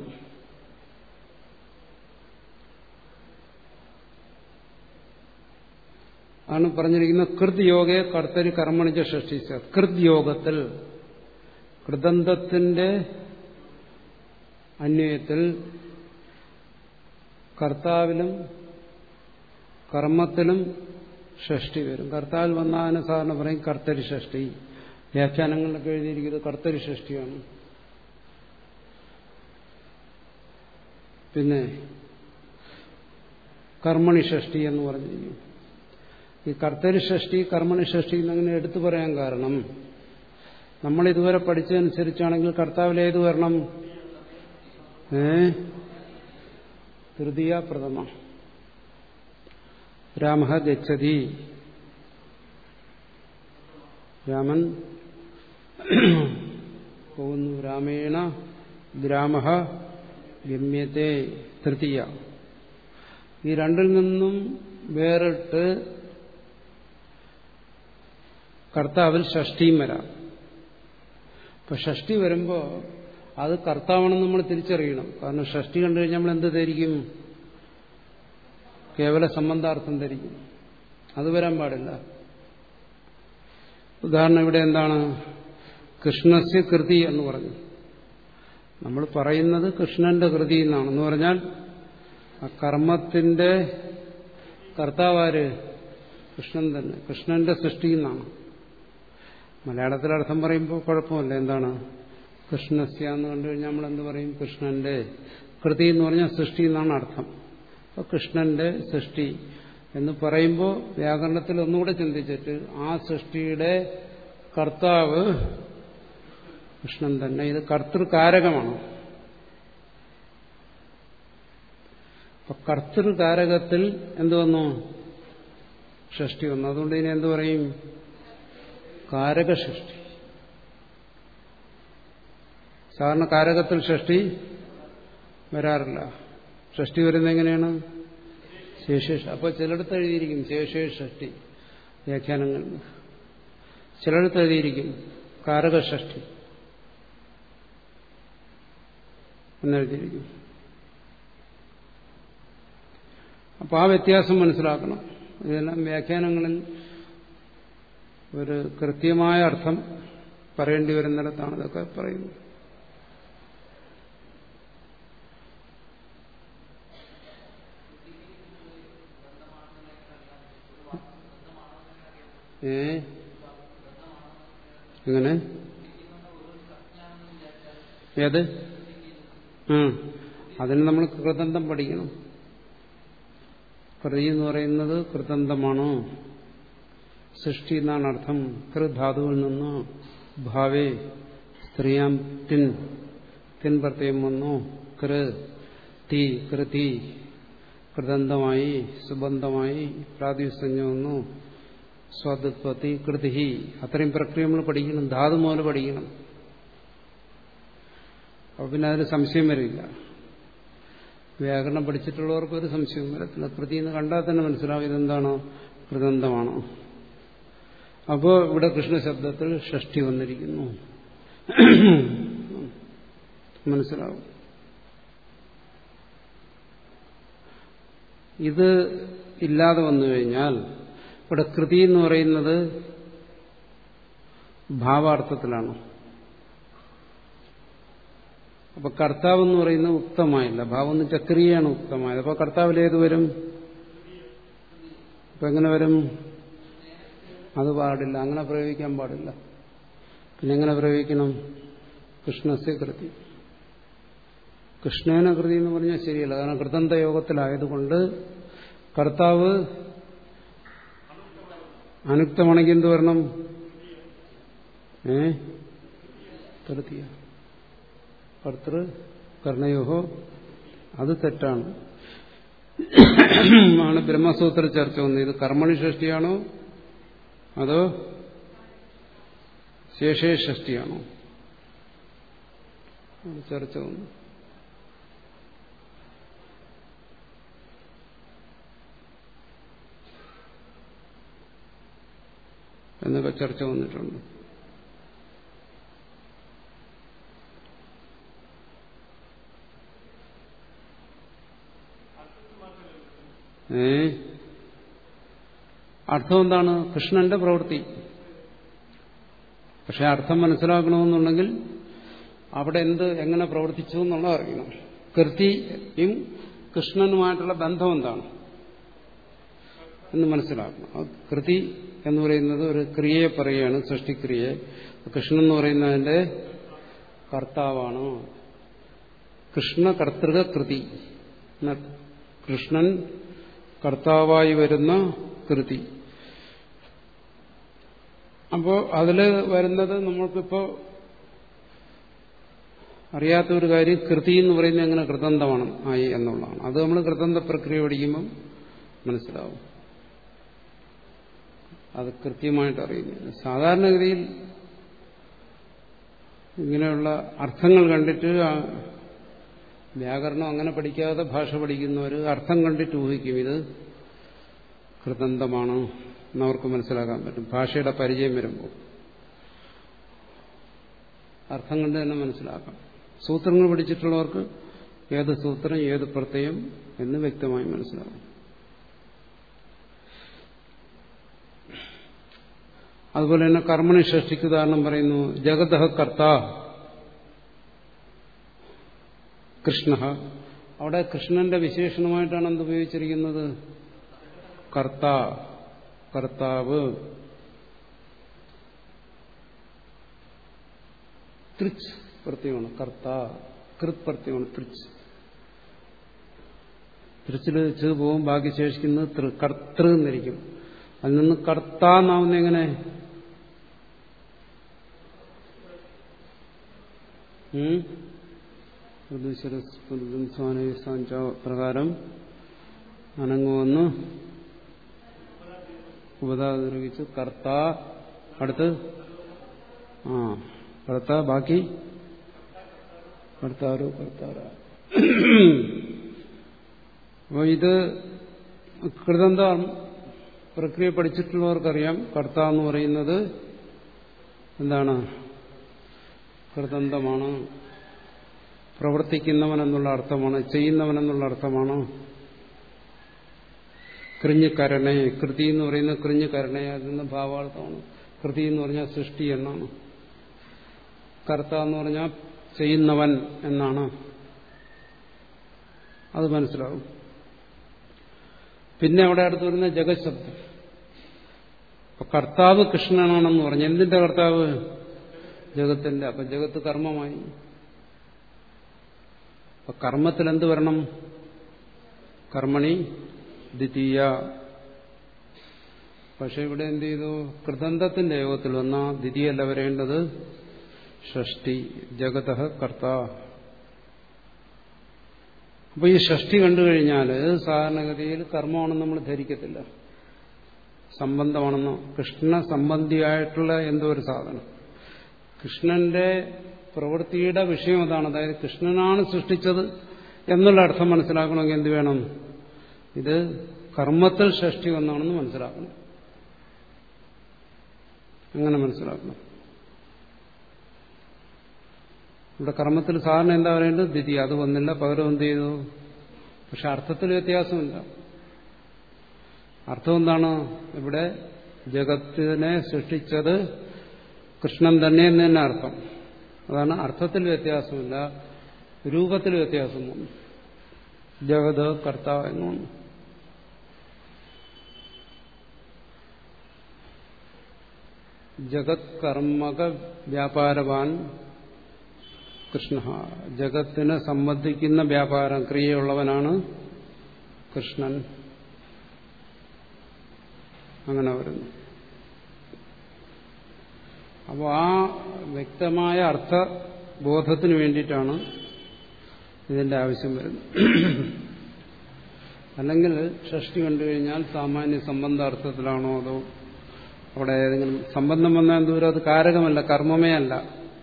ആണ് പറഞ്ഞിരിക്കുന്നത് കൃത് യോഗെ കർത്തരി കർമ്മണിജ സൃഷ്ടിച്ച കൃത് യോഗത്തിൽ കൃതന്തത്തിന്റെ അന്വയത്തിൽ കർത്താവിലും കർമ്മത്തിലും ഷഷ്ടി വരും കർത്താവിൽ വന്നതിന് സാധാരണ പറയും കർത്തരി ഷഷ്ടി വ്യാഖ്യാനങ്ങളിലൊക്കെ എഴുതിയിരിക്കുന്നത് കർത്തരി ഷഷ്ടിയാണ് പിന്നെ കർമ്മണി ഷഷ്ടി എന്ന് പറഞ്ഞിരിക്കും ഈ കർത്തരി ഷഷ്ടി കർമ്മണി ഷഷ്ടി എന്നങ്ങനെ എടുത്തു പറയാൻ കാരണം നമ്മൾ ഇതുവരെ പഠിച്ചതനുസരിച്ചാണെങ്കിൽ കർത്താവിൽ ഏത് വരണം ഏ തൃതീയ പ്രഥമ രാമ ഗച്ഛതി രാമൻ പോകുന്നു രാമേണ ഗ്രാമ ഗമ്യത്തെ തൃതീയ ഈ രണ്ടിൽ നിന്നും വേറിട്ട് കർത്താവിൽ ഷഷ്ടിയും വരാം ഇപ്പൊ ഷഷ്ടി വരുമ്പോൾ അത് കർത്താവാണെന്ന് നമ്മൾ തിരിച്ചറിയണം കാരണം ഷഷ്ടി കണ്ടു കഴിഞ്ഞാൽ നമ്മൾ എന്ത് ധരിക്കും കേവല സംബന്ധാർത്ഥം ധരിക്കും അത് വരാൻ പാടില്ല ഉദാഹരണം ഇവിടെ എന്താണ് കൃഷ്ണസ്യ കൃതി എന്ന് പറഞ്ഞു നമ്മൾ പറയുന്നത് കൃഷ്ണന്റെ കൃതി എന്നാണ് എന്ന് പറഞ്ഞാൽ ആ കർമ്മത്തിന്റെ കർത്താവാര് കൃഷ്ണൻ തന്നെ കൃഷ്ണന്റെ സൃഷ്ടി എന്നാണ് മലയാളത്തിൽ അർത്ഥം പറയുമ്പോൾ കുഴപ്പമില്ല എന്താണ് കൃഷ്ണസ്യ എന്ന് കണ്ടു കഴിഞ്ഞാൽ നമ്മൾ എന്ത് പറയും കൃഷ്ണന്റെ കൃതി എന്ന് പറഞ്ഞാൽ സൃഷ്ടി എന്നാണ് അർത്ഥം അപ്പോൾ കൃഷ്ണന്റെ സൃഷ്ടി എന്ന് പറയുമ്പോൾ വ്യാകരണത്തിൽ ഒന്നുകൂടെ ചിന്തിച്ചിട്ട് ആ സൃഷ്ടിയുടെ കർത്താവ് കൃഷ്ണൻ തന്നെ ഇത് കർത്തൃകാരകമാണ് അപ്പൊ കർത്തൃകാരകത്തിൽ എന്തു വന്നു ഷഷ്ടി വന്നു അതുകൊണ്ട് ഇനി എന്തു പറയും കാരകഷഷ്ടി സാധാരണ കാരകത്തിൽ ഷഷ്ടി വരാറില്ല ഷഷ്ടി വരുന്നത് എങ്ങനെയാണ് ശേഷേഷ അപ്പോൾ ചിലടത്ത് എഴുതിയിരിക്കും ശേഷേഷ ഷഷ്ടി വ്യാഖ്യാനങ്ങൾ ചിലടത്ത് എഴുതിയിരിക്കും കാരകഷഷ്ടി എന്നെഴുതിയിരിക്കും അപ്പോൾ ആ വ്യത്യാസം മനസ്സിലാക്കണം ഇതെല്ലാം വ്യാഖ്യാനങ്ങളിൽ ഒരു കൃത്യമായ അർത്ഥം പറയേണ്ടി വരുന്നിടത്താണ് ഇതൊക്കെ പറയുന്നത് ഏ എങ്ങനെ ഏത് ആ അതിന് നമ്മൾ കൃതന്തം പഠിക്കണം കൃതി എന്ന് പറയുന്നത് കൃതന്തമാണോ സൃഷ്ടി എന്നാണ് അർത്ഥം കൃധാതുവിൽ നിന്ന് ഭാവേ സ്ത്രീയാം തിൻ തിൻ പ്രത്യം വന്നു കൃ തീ കൃതി കൃതന്തമായി സുബന്ധമായി പ്രാതിസഞ്ജ വന്നു സ്വാദുത്പത്തി കൃതി അത്രയും പ്രക്രിയ നമ്മൾ പഠിക്കണം ധാതു മുതൽ പഠിക്കണം അപ്പൊ പിന്നെ അതിന് സംശയം വരില്ല വ്യാകരണം പഠിച്ചിട്ടുള്ളവർക്ക് ഒരു സംശയം വരത്തില്ല കൃതി എന്ന് കണ്ടാൽ തന്നെ മനസ്സിലാവും ഇതെന്താണോ കൃതന്തമാണോ അപ്പോൾ ഇവിടെ കൃഷ്ണശബ്ദത്തിൽ ഷഷ്ടി വന്നിരിക്കുന്നു മനസ്സിലാവും ഇത് ഇല്ലാതെ വന്നു കഴിഞ്ഞാൽ ഇവിടെ കൃതി എന്ന് പറയുന്നത് ഭാവാർത്ഥത്തിലാണ് അപ്പൊ കർത്താവ് എന്ന് പറയുന്നത് ഉക്തമായില്ല ഭാവം എന്ന് വെച്ചാൽ ക്രിയയാണ് ഉക്തമായത് അപ്പൊ കർത്താവിൽ ഏത് വരും അപ്പൊ എങ്ങനെ വരും അത് പാടില്ല അങ്ങനെ പ്രയോഗിക്കാൻ പാടില്ല പിന്നെ എങ്ങനെ പ്രയോഗിക്കണം കൃഷ്ണസ്യ കൃതി കൃഷ്ണേന കൃതി എന്ന് പറഞ്ഞാൽ ശരിയല്ല കാരണം കൃതന്ത യോഗത്തിലായതുകൊണ്ട് കർത്താവ് അനുക്തമാണെങ്കിൽ എന്ത് വരണം ഏ കൃതിയ കർത്തൃ കർണയോഹോ അത് തെറ്റാണ് ആണ് ബ്രഹ്മസൂത്ര ചർച്ച വന്നത് ഇത് കർമ്മണി ഷഷ്ടിയാണോ അതോ ശേഷേ ഷഷ്ടിയാണോ ചർച്ച വന്നു എന്നൊക്കെ ചർച്ച വന്നിട്ടുണ്ട് ഏ അർത്ഥം എന്താണ് കൃഷ്ണന്റെ പ്രവൃത്തി പക്ഷെ അർത്ഥം മനസ്സിലാക്കണമെന്നുണ്ടെങ്കിൽ അവിടെ എന്ത് എങ്ങനെ പ്രവർത്തിച്ചു എന്നുള്ളത് അറിയണം കൃതിയും കൃഷ്ണനുമായിട്ടുള്ള ബന്ധം എന്താണ് എന്ന് മനസ്സിലാക്കണം കൃതി എന്ന് പറയുന്നത് ഒരു ക്രിയയെ പറയുകയാണ് സൃഷ്ടിക്രിയയെ കൃഷ്ണൻ എന്ന് പറയുന്നതിന്റെ കർത്താവാണ് കൃഷ്ണ കർത്തൃക കൃതി കൃഷ്ണൻ കർത്താവായി വരുന്ന കൃതി അപ്പോൾ അതിൽ വരുന്നത് നമ്മൾക്കിപ്പോ അറിയാത്ത ഒരു കാര്യം കൃതി എന്ന് പറയുന്നത് എങ്ങനെ കൃതന്തമാണ് ആയി എന്നുള്ളതാണ് അത് നമ്മൾ കൃതന്ത പ്രക്രിയ പഠിക്കുമ്പം മനസ്സിലാവും അത് കൃത്യമായിട്ട് അറിയുന്നില്ല സാധാരണഗതിയിൽ ഇങ്ങനെയുള്ള അർത്ഥങ്ങൾ കണ്ടിട്ട് വ്യാകരണം അങ്ങനെ പഠിക്കാതെ ഭാഷ പഠിക്കുന്നവർ അർത്ഥം കണ്ടിട്ട് ഊഹിക്കും ഇത് കൃതന്തമാണ് എന്നവർക്ക് മനസ്സിലാക്കാൻ പറ്റും ഭാഷയുടെ പരിചയം വരുമ്പോൾ അർത്ഥം കണ്ട് തന്നെ മനസ്സിലാക്കാം സൂത്രങ്ങൾ പഠിച്ചിട്ടുള്ളവർക്ക് ഏത് സൂത്രം ഏത് പ്രത്യയം എന്ന് വ്യക്തമായി മനസ്സിലാകും അതുപോലെ തന്നെ കർമ്മണി ഷഷ്ടിക്ക് ഉദാഹരണം പറയുന്നു ജഗതഃ കർത്ത കൃഷ്ണ അവിടെ കൃഷ്ണന്റെ വിശേഷണമായിട്ടാണ് എന്ത് ഉപയോഗിച്ചിരിക്കുന്നത് കർത്ത കർത്താവ് തൃച്ച് പ്രത്യമാണ് കർത്ത കൃത് പ്രത്യമാണ് തൃച്ച് തൃച്ചിൽ ച് പോവും ബാക്കി ശേഷിക്കുന്നത് കർത്തൃ എന്നിരിക്കും അതിൽ നിന്ന് കർത്ത എന്നാവുന്ന എങ്ങനെ പ്രകാരം അനങ്ങുവന്ന് ഉപതാതിരിച്ചു കർത്ത അടുത്ത് ആ കർത്ത ബാക്കി കർത്താരോ കർത്താര അപ്പോൾ ഇത് കൃതന്ത പ്രക്രിയ പഠിച്ചിട്ടുള്ളവർക്കറിയാം കർത്ത എന്ന് പറയുന്നത് എന്താണ് കൃതന്തമാണ് പ്രവർത്തിക്കുന്നവൻ എന്നുള്ള അർത്ഥമാണ് ചെയ്യുന്നവൻ എന്നുള്ള അർത്ഥമാണ് കൃഞ്ഞ് കരണേ കൃതി എന്ന് പറയുന്ന കൃഞ്ഞ് കരണേ അതിന് ഭാവാർത്ഥമാണ് കൃതി എന്ന് പറഞ്ഞാൽ സൃഷ്ടി എന്നാണ് കർത്ത എന്ന് പറഞ്ഞാൽ ചെയ്യുന്നവൻ എന്നാണ് അത് മനസ്സിലാവും പിന്നെ അവിടെ അടുത്ത് വരുന്ന ജഗശബ്ദം അപ്പൊ കർത്താവ് കൃഷ്ണനാണെന്ന് പറഞ്ഞു എന്തിന്റെ കർത്താവ് ജഗത്തിന്റെ അപ്പൊ ജഗത്ത് കർമ്മമായി അപ്പൊ കർമ്മത്തിൽ എന്ത് വരണം കർമ്മണി ദ്വിതീയ പക്ഷെ ഇവിടെ എന്ത് ചെയ്തു കൃതന്തത്തിന്റെ യോഗത്തിൽ വന്ന ദ്വിതീയല്ല വരേണ്ടത് ഷഷ്ടി ജഗത കർത്ത അപ്പൊ ഈ ഷഷ്ടി കണ്ടു കഴിഞ്ഞാൽ സാധാരണഗതിയിൽ കർമ്മമാണെന്ന് നമ്മൾ ധരിക്കത്തില്ല സംബന്ധമാണെന്നോ കൃഷ്ണ സംബന്ധിയായിട്ടുള്ള എന്തോ ഒരു സാധനം കൃഷ്ണന്റെ പ്രവൃത്തിയുടെ വിഷയം അതാണ് അതായത് കൃഷ്ണനാണ് സൃഷ്ടിച്ചത് എന്നുള്ള അർത്ഥം മനസ്സിലാക്കണമെങ്കിൽ എന്ത് വേണം ഇത് കർമ്മത്തിൽ ഷഷ്ടി ഒന്നാണെന്ന് മനസ്സിലാക്കണം അങ്ങനെ മനസ്സിലാക്കണം ഇവിടെ കർമ്മത്തിൽ സാധാരണ എന്താ പറയേണ്ടത് ദ്വിതി അത് വന്നില്ല പകരം എന്ത് ചെയ്തു പക്ഷെ അർത്ഥത്തിൽ വ്യത്യാസമില്ല അർത്ഥം എന്താണ് ഇവിടെ ജഗത്തിനെ സൃഷ്ടിച്ചത് കൃഷ്ണൻ തന്നെ എന്ന് തന്നെ അർത്ഥം അതാണ് അർത്ഥത്തിൽ വ്യത്യാസമില്ല രൂപത്തിൽ വ്യത്യാസം വന്നു ജഗത് കർത്ത എന്ന് വന്നു ജഗത് കർമ്മക വ്യാപാരവാൻ കൃഷ്ണ ജഗത്തിനെ സംബന്ധിക്കുന്ന വ്യാപാരം ക്രിയയുള്ളവനാണ് കൃഷ്ണൻ അങ്ങനെ വരുന്നു അപ്പോൾ ആ വ്യക്തമായ അർത്ഥബോധത്തിന് വേണ്ടിയിട്ടാണ് ഇതിന്റെ ആവശ്യം വരുന്നത് അല്ലെങ്കിൽ ഷഷ്ടി കണ്ടു കഴിഞ്ഞാൽ സാമാന്യ സംബന്ധാർത്ഥത്തിലാണോ അതോ അവിടെ ഏതെങ്കിലും സംബന്ധം വന്നാൽ ദൂരം അത് കാരകമല്ല കർമ്മമേ അല്ല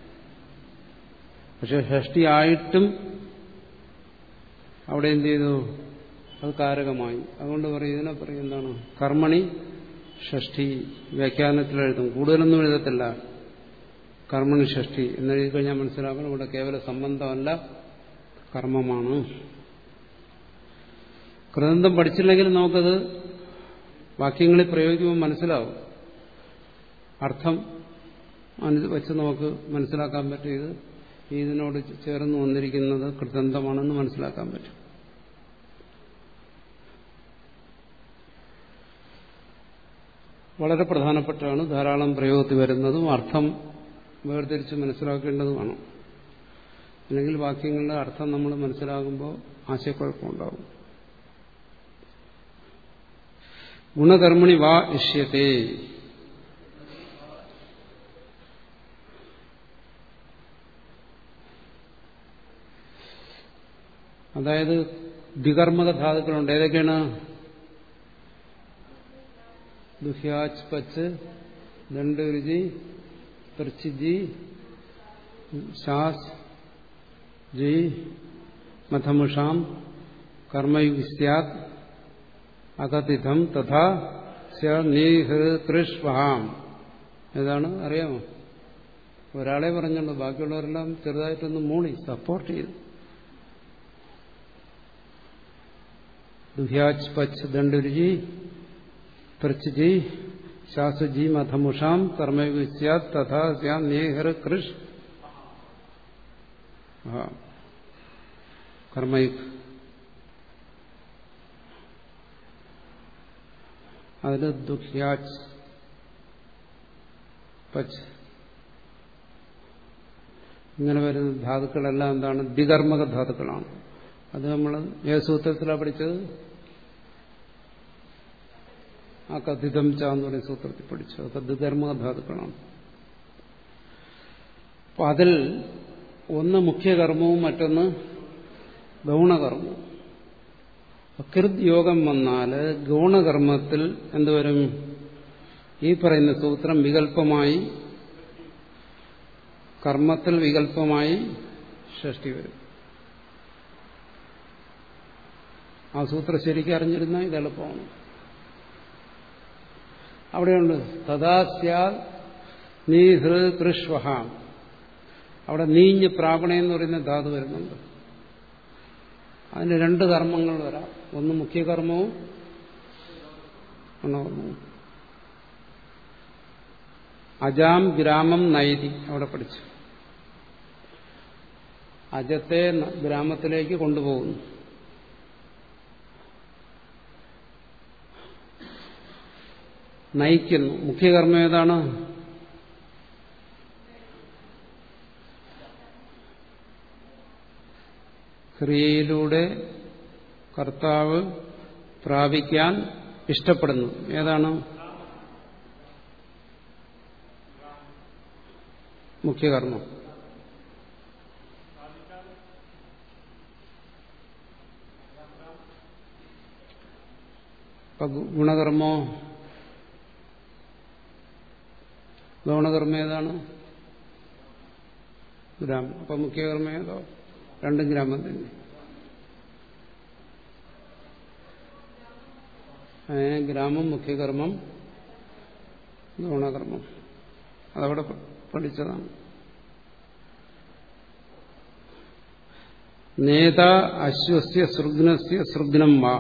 പക്ഷെ ഷഷ്ടി ആയിട്ടും അവിടെ എന്ത് ചെയ്തു അത് കാരകമായി അതുകൊണ്ട് പറയും ഇതിനെ പറയും എന്താണ് കർമ്മണി ഷഷ്ടി വ്യാഖ്യാനത്തിൽ എഴുതും കൂടുതലൊന്നും എഴുതത്തില്ല കർമ്മണി ഷഷ്ടി എന്നെഴുതി കഴിഞ്ഞാൽ മനസ്സിലാക്കണം ഇവിടെ കേവല സംബന്ധമല്ല കർമ്മമാണ് കൃതന്തം പഠിച്ചില്ലെങ്കിൽ നമുക്കത് വാക്യങ്ങളിൽ പ്രയോഗിക്കുമ്പോൾ മനസ്സിലാവും അർത്ഥം വെച്ച് നമുക്ക് മനസ്സിലാക്കാൻ പറ്റും ഇത് ഇതിനോട് ചേർന്ന് വന്നിരിക്കുന്നത് കൃതന്തമാണെന്ന് മനസ്സിലാക്കാൻ പറ്റും വളരെ പ്രധാനപ്പെട്ടാണ് ധാരാളം പ്രയോഗത്തിൽ വരുന്നതും അർത്ഥം വേർതിരിച്ച് മനസ്സിലാക്കേണ്ടതുമാണ് അല്ലെങ്കിൽ വാക്യങ്ങളുടെ അർത്ഥം നമ്മൾ മനസ്സിലാകുമ്പോൾ ആശയക്കുഴപ്പമുണ്ടാകും ഗുണകർമ്മണി വാ ഇഷ്യത്തെ അതായത് ദ്വികർമ്മക ധാതുക്കളുണ്ട് ഏതൊക്കെയാണ് ദുഹ്യാച്ച് പച്ച് ദണ്ഡരുചി പ്രച്ചിജി ശാസ് ജി മഥമുഷാം കർമ്മയുസ്യാത് അകതിഥം തഥാ നീഹൃതൃഷ്വഹാം ഏതാണ് അറിയാമോ ഒരാളെ പറഞ്ഞുള്ളൂ ബാക്കിയുള്ളവരെല്ലാം ചെറുതായിട്ടൊന്ന് മൂളി സപ്പോർട്ട് ചെയ്തു ദുഹ്യാച്ച് പച്ച് ദണ്ഡുരുചി പൃച്ഛജി ശാസുജി മഥമുഷാം കർമ്മയുഗ് സ്യാത് തഥാ സ്യാം നേഹർ കൃഷ് കർമ്മയുഗ് അതിൽ ദുഹ്യാച്ച് പച്ച് ഇങ്ങനെ വരുന്ന ധാതുക്കളെല്ലാം എന്താണ് ദ്വികർമ്മക ധാതുക്കളാണ് അത് നമ്മൾ ഏത് സൂത്രത്തിലാണ് പഠിച്ചത് ആ കഥിതം ച എന്ന് പറയുന്ന സൂത്രത്തിൽ പഠിച്ചു അതൊക്കെ ദ്വികർമ്മക ധാതുക്കളാണ് അപ്പൊ അതിൽ ഒന്ന് മുഖ്യകർമ്മവും മറ്റൊന്ന് ഗൗണകർമ്മവും കൃത് യോഗം വന്നാൽ ഗുണകർമ്മത്തിൽ എന്തുവരും ഈ പറയുന്ന സൂത്രം വികല്പമായി കർമ്മത്തിൽ വികല്പമായി ഷഷ്ടി വരും ആ സൂത്രം ശരിക്കും അറിഞ്ഞിരുന്നാൽ ഇത് എളുപ്പമാണ് അവിടെയുണ്ട് തഥാസ്യാ നീ ഹൃ കൃഷ്വഹ അവിടെ നീഞ്ഞ് പ്രാപണ എന്ന് പറയുന്ന ധാതു വരുന്നുണ്ട് അതിന് രണ്ട് കർമ്മങ്ങൾ വരാം ഒന്ന് മുഖ്യകർമ്മവും ഗുണകർമ്മവും അജാം ഗ്രാമം നൈതി അവിടെ പഠിച്ചു അജത്തെ ഗ്രാമത്തിലേക്ക് കൊണ്ടുപോകുന്നു നയിക്കുന്നു മുഖ്യകർമ്മം ഏതാണ് ക്രിയയിലൂടെ കർത്താവ് പ്രാപിക്കാൻ ഇഷ്ടപ്പെടുന്നു ഏതാണ് മുഖ്യകർമ്മം ഗുണകർമ്മോ ഗൗണകർമ്മ ഏതാണ് ഗ്രാമം അപ്പൊ മുഖ്യകർമ്മ ഏതോ രണ്ടും ഗ്രാമം തന്നെ ഗ്രാമം മുഖ്യകർമ്മം ഗൗണകർമ്മം അതവിടെ പഠിച്ചതാണ് നേത അശ്വസ്യ സൃഗ്നസ്യ സൃഗ്നം വാ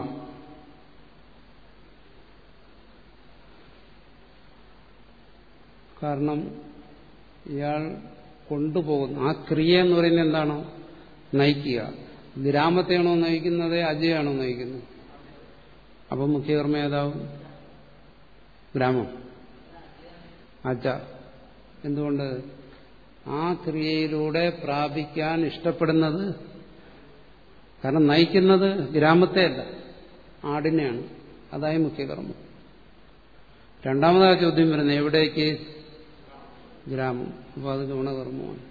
കാരണം ഇയാൾ കൊണ്ടുപോകുന്നു ആ ക്രിയ എന്ന് പറയുന്നത് എന്താണ് നയിക്കുക ഗ്രാമത്തെയാണോ നയിക്കുന്നത് അജയാണോ നയിക്കുന്നത് അപ്പം മുഖ്യകർമ്മ ഏതാവും ഗ്രാമം അജ എന്തുകൊണ്ട് ആ ക്രിയയിലൂടെ പ്രാപിക്കാൻ ഇഷ്ടപ്പെടുന്നത് കാരണം നയിക്കുന്നത് ഗ്രാമത്തെയല്ല ആടിനെയാണ് അതായി മുഖ്യകർമ്മം രണ്ടാമതാ ചോദ്യം വരുന്നത് എവിടേക്ക് ഗ്രാമം അപ്പോൾ അത് ഗുണകർമ്മമാണ്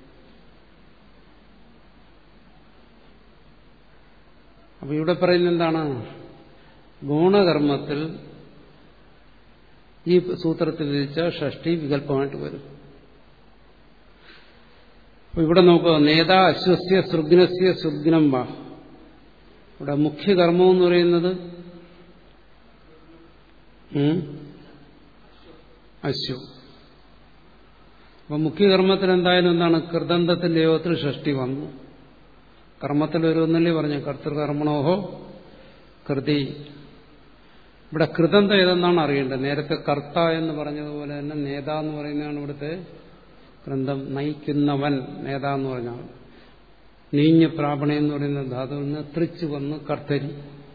അപ്പൊ ഇവിടെ പറയുന്നത് എന്താണ് ഗുണകർമ്മത്തിൽ ഈ സൂത്രത്തിൽ വിധിച്ച ഷഷ്ടി വികല്പമായിട്ട് വരും അപ്പൊ ഇവിടെ നോക്കുക നേതാ അശ്വസ്യ സൃഗ്നസ്യ സൃഗ്നം വാ ഇവിടെ മുഖ്യകർമ്മം എന്ന് പറയുന്നത് അശ്വ അപ്പൊ മുഖ്യകർമ്മത്തിൽ എന്തായാലും എന്താണ് കൃതന്തത്തിന്റെ യോഗത്തിൽ ഷഷ്ടി വന്നു കർമ്മത്തിൽ വരുമെന്നല്ലേ പറഞ്ഞു കർത്തൃകർമ്മണോഹോ കൃതി ഇവിടെ കൃതന്ത ഏതെന്നാണ് അറിയേണ്ടത് നേരത്തെ കർത്ത എന്ന് പറഞ്ഞതുപോലെ തന്നെ നേത എന്ന് പറയുന്നതാണ് ഇവിടുത്തെ ഗ്രന്ഥം നയിക്കുന്നവൻ നേത എന്ന് പറഞ്ഞാൽ നീഞ്ഞ പ്രാപണ എന്ന് പറയുന്ന ധാതുവിൽ നിന്ന് തൃച്ചു വന്ന് കർത്തരി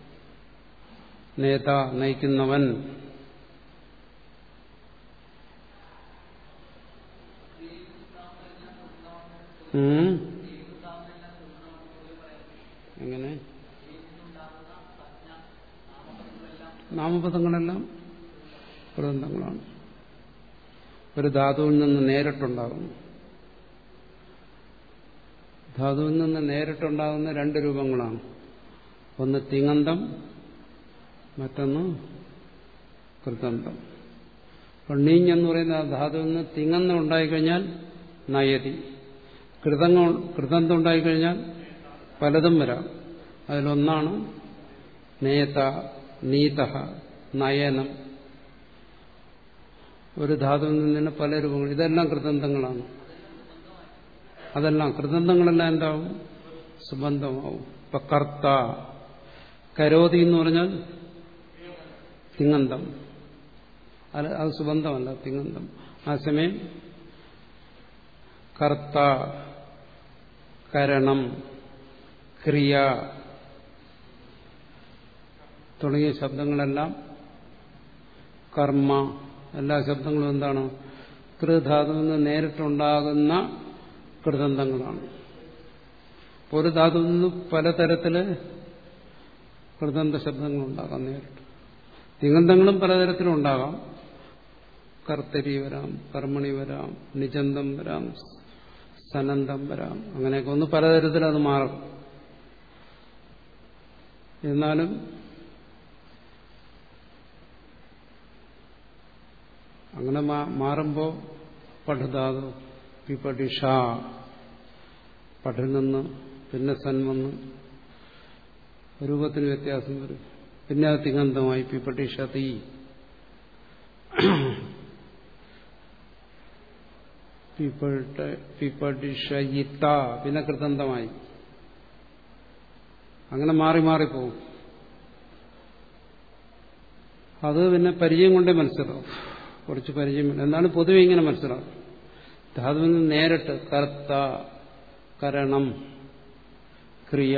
നേത നയിക്കുന്നവൻ എങ്ങനെ നാമപദങ്ങളെല്ലാം പ്രബന്ധങ്ങളാണ് ഒരു ധാതുവിൽ നിന്ന് നേരിട്ടുണ്ടാകുന്നു ധാതുവിൽ നിന്ന് നേരിട്ടുണ്ടാകുന്ന രണ്ട് രൂപങ്ങളാണ് ഒന്ന് തിങ്ങന്തം മറ്റൊന്ന് കൃതന്തം പണ്ണീഞ്ഞെന്ന് പറയുന്ന ആ ധാതുവിൽ നിന്ന് തിങ്ങന്തം ഉണ്ടായിക്കഴിഞ്ഞാൽ നയതി കൃതങ്ങൾ കൃതന്തം ഉണ്ടായിക്കഴിഞ്ഞാൽ പലതും വരാം അതിലൊന്നാണ് നേത നീത നയനം ഒരു ധാതുവിൽ നിന്ന് പല രൂപങ്ങൾ ഇതെല്ലാം കൃതന്തങ്ങളാണ് അതെല്ലാം കൃതന്തങ്ങളെല്ലാം എന്താവും സുബന്ധമാവും ഇപ്പൊ കർത്ത കരോതി എന്ന് പറഞ്ഞാൽ തിങ്ങന്തം അത് അത് സുബന്ധമല്ല തിങ്ങന്തം ആ സമയം കർത്ത കരണം ക്രിയ തുടങ്ങിയ ശബ്ദങ്ങളെല്ലാം കർമ്മ എല്ലാ ശബ്ദങ്ങളും എന്താണ് കൃധാതുവിൽ നിന്ന് നേരിട്ടുണ്ടാകുന്ന കൃതന്തങ്ങളാണ് ഒരു ധാതുവിൽ നിന്ന് പലതരത്തില് കൃതന്ത ശബ്ദങ്ങളുണ്ടാകാം നേരിട്ട് തിഗന്ധങ്ങളും പലതരത്തിലും ഉണ്ടാകാം കർത്തരി വരാം കർമ്മണി വരാം നിജന്തം വരാം സനന്തം വരാം അങ്ങനെയൊക്കെ ഒന്ന് പലതരത്തിൽ അത് മാറും എന്നാലും അങ്ങനെ മാറുമ്പോൾ പഠിതാതു പിപടിഷ പഠിൽ നിന്ന് പിന്നെ സൻ വന്ന് രൂപത്തിന് വ്യത്യാസം വരും പിന്നെ അത് തിങ്ങന്തമായി പിപടിഷ തീ പിപടിഷയിത്ത പിന്നെ കൃതന്തമായി അങ്ങനെ മാറി മാറി പോകും അത് പിന്നെ പരിചയം കൊണ്ടേ മനസ്സിലാവും കുറച്ച് പരിചയം എന്താണ് പൊതുവെ ഇങ്ങനെ മനസ്സിലാവും ധാതുവിൽ നിന്ന് നേരിട്ട് കർത്ത കരണം ക്രിയ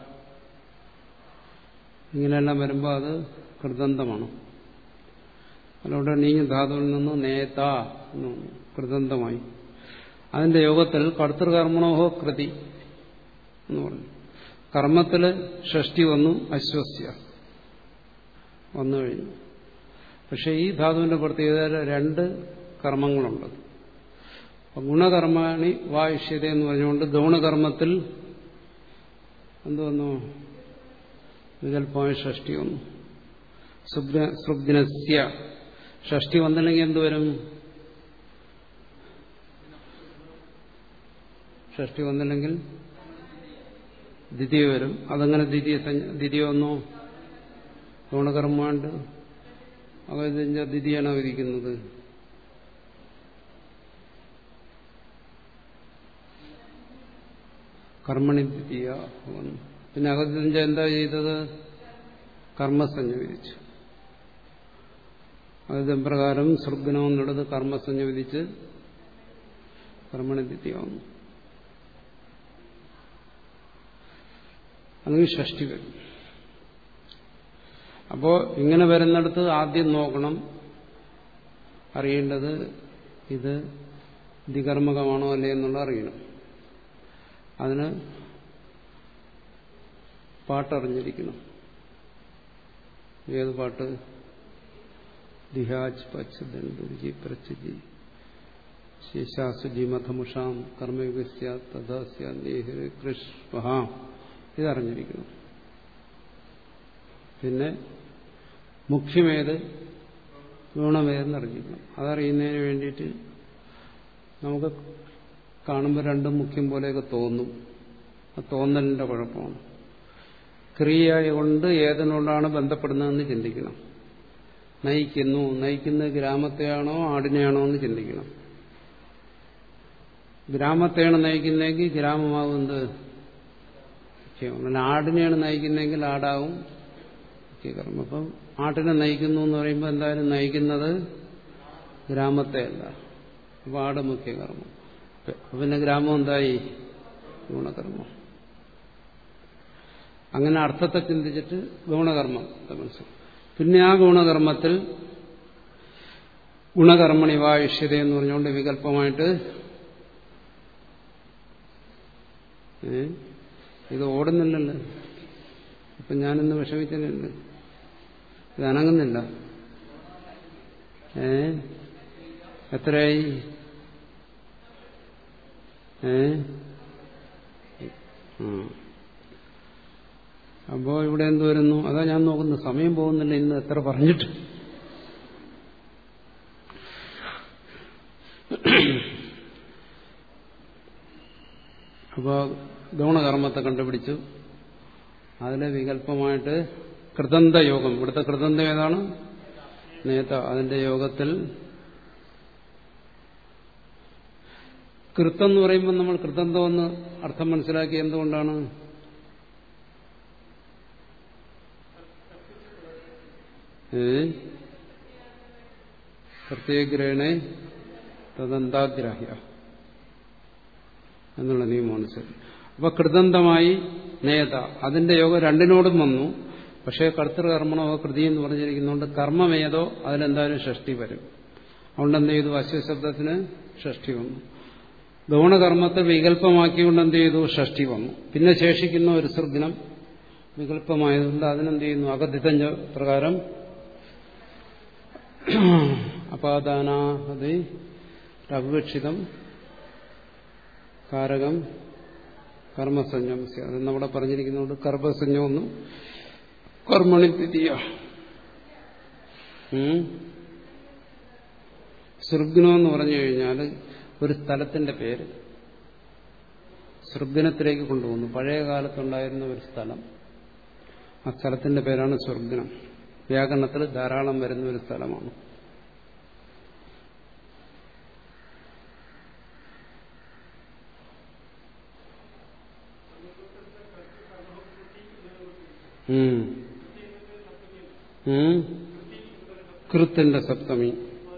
ഇങ്ങനെയെല്ലാം വരുമ്പോൾ അത് കൃതന്തമാണ് അതിലൂടെ നീങ്ങി ധാതുവിൽ നിന്ന് നേത കൃതന്തമായി അതിന്റെ യോഗത്തിൽ കർത്തൃകർമ്മണോഹോ കൃതി എന്ന് പറഞ്ഞു കർമ്മത്തിൽ ഷഷ്ടി വന്നു അശ്വസ്യ വന്നു കഴിഞ്ഞു പക്ഷെ ഈ ധാതുവിന്റെ പ്രത്യേകത രണ്ട് കർമ്മങ്ങളുണ്ട് ഗുണകർമാണി വായുഷ്യത എന്ന് പറഞ്ഞുകൊണ്ട് ഗൗണകർമ്മത്തിൽ എന്ത് വന്നു വികല്പമായ ഷഷ്ടി വന്നു സൃഗ്നസ്യ ഷഷ്ടി വന്നില്ലെങ്കിൽ എന്തുവരും ഷഷ്ടി വന്നില്ലെങ്കിൽ ദ്വിതീയ വരും അതങ്ങനെ ദ്വിതീയ ദ്വിതീയ വന്നോ ഗുണകർമ്മാണ്ട് അവതിന്റെ ദ്വിതീയാണ് വിധിക്കുന്നത് കർമ്മണി ദ്വിതീയ വന്നു പിന്നെ അകതിന്റെ എന്താ ചെയ്തത് കർമ്മസഞ്ജ വിധിച്ചു അതിന്റെ പ്രകാരം സൃഗ്നമെന്നുള്ളത് കർമ്മസഞ്ജ വിധിച്ച് കർമ്മണി ദ്വിതീയ വന്നു അല്ലെങ്കിൽ ഷഷ്ടി വരും അപ്പോ ഇങ്ങനെ വരുന്നിടത്ത് ആദ്യം നോക്കണം അറിയേണ്ടത് ഇത് ദ്വികർമ്മകമാണോ അല്ലേ എന്നുള്ള അറിയണം അതിന് പാട്ടറിഞ്ഞിരിക്കണം ഏത് പാട്ട് ദിഹാജ് പച്ച് ദണ്ഡുജി പ്രച്ചുജി ശേഷാസുജി മഥമുഷാം കർമ്മയുഗസ്യ തഥാസ്യ നേഹ് കൃഷ്ണ ഇതറിഞ്ഞിരിക്കണം പിന്നെ മുഖ്യമേത് ഗുണമേതെന്ന് അറിഞ്ഞിരിക്കണം അതറിയുന്നതിന് വേണ്ടിയിട്ട് നമുക്ക് കാണുമ്പോൾ രണ്ടും മുഖ്യം പോലെയൊക്കെ തോന്നും അത് തോന്നലിന്റെ കുഴപ്പമാണ് ക്രിയ കൊണ്ട് ഏതിനോടാണ് ബന്ധപ്പെടുന്നതെന്ന് ചിന്തിക്കണം നയിക്കുന്നു നയിക്കുന്ന ഗ്രാമത്തെയാണോ ആടിനെയാണോ എന്ന് ചിന്തിക്കണം ഗ്രാമത്തെയാണ് നയിക്കുന്നതെങ്കിൽ ഗ്രാമമാകുന്നത് അങ്ങനെ ആടിനെയാണ് നയിക്കുന്നതെങ്കിൽ ആടാവും കർമ്മം അപ്പം ആട്ടിനെ നയിക്കുന്നു എന്ന് പറയുമ്പോൾ എന്തായാലും നയിക്കുന്നത് ഗ്രാമത്തെയല്ല അപ്പൊ ആട് മുഖ്യകർമ്മം പിന്നെ ഗ്രാമം എന്തായി ഗുണകർമ്മം അങ്ങനെ അർത്ഥത്തെ ചിന്തിച്ചിട്ട് ഗുണകർമ്മം മനസ്സിലാക്കും പിന്നെ ആ ഗുണകർമ്മത്തിൽ ഗുണകർമ്മണി വായുഷ്യത എന്ന് പറഞ്ഞുകൊണ്ട് വികല്പമായിട്ട് ഇത് ഓടുന്നില്ലല്ലോ ഇപ്പൊ ഞാനിന്ന് വിഷമിക്കുന്നുണ്ട് ഇത് അനങ്ങുന്നില്ല ഏ എത്രയായി ഏ അപ്പോ ഇവിടെ എന്ത് വരുന്നു അതാ ഞാൻ നോക്കുന്നു സമയം പോകുന്നില്ല ഇന്ന് എത്ര പറഞ്ഞിട്ട് അപ്പോൾ ഗൗണകർമ്മത്തെ കണ്ടുപിടിച്ചു അതിലെ വികല്പമായിട്ട് കൃതന്ത യോഗം ഇവിടുത്തെ കൃതന്ത ഏതാണ് നേത അതിന്റെ യോഗത്തിൽ കൃത്യം എന്ന് പറയുമ്പോൾ നമ്മൾ കൃതന്തമെന്ന് അർത്ഥം മനസ്സിലാക്കി എന്തുകൊണ്ടാണ് പ്രത്യേഗ്രഹണേ തദന്താഗ്രാഹ്യ എന്നുള്ള നിയമമാണ് ശരി അപ്പൊ കൃതന്തമായി നേത അതിന്റെ യോഗം രണ്ടിനോടും വന്നു പക്ഷേ കർത്തൃകർമ്മണോ കൃതി എന്ന് പറഞ്ഞിരിക്കുന്നതുകൊണ്ട് കർമ്മമേതോ അതിലെന്തായാലും ഷഷ്ടി വരും അതുകൊണ്ട് എന്ത് ചെയ്തു അശ്വശബ്ദത്തിന് ഷഷ്ടി വന്നു ഗൗണകർമ്മത്തെ വികല്പമാക്കിക്കൊണ്ട് എന്ത് ചെയ്തു ഷഷ്ടി വന്നു പിന്നെ ശേഷിക്കുന്ന ഒരു സൃഗ്നം വികല്പമായതുകൊണ്ട് അതിനെന്ത് ചെയ്യുന്നു അകതിതഞ്ച പ്രകാരം അപാദാനാഹതി അവിവക്ഷിതം കാരകം കർമ്മസഞ്ജം അത് നമ്മുടെ പറഞ്ഞിരിക്കുന്നതുകൊണ്ട് കർമ്മസഞ്ജം ഒന്നും കർമ്മണി ദ്വിതീയ സൃഗ്നം എന്ന് പറഞ്ഞു കഴിഞ്ഞാൽ ഒരു സ്ഥലത്തിന്റെ പേര് സൃഗ്നത്തിലേക്ക് കൊണ്ടുപോകുന്നു പഴയ കാലത്തുണ്ടായിരുന്ന ഒരു സ്ഥലം ആ സ്ഥലത്തിന്റെ പേരാണ് സ്വർഗ്നം വ്യാകരണത്തിൽ ധാരാളം വരുന്ന ഒരു സ്ഥലമാണ് ഉം. ഉം. കൃത്തിന്റെ സപ്തമി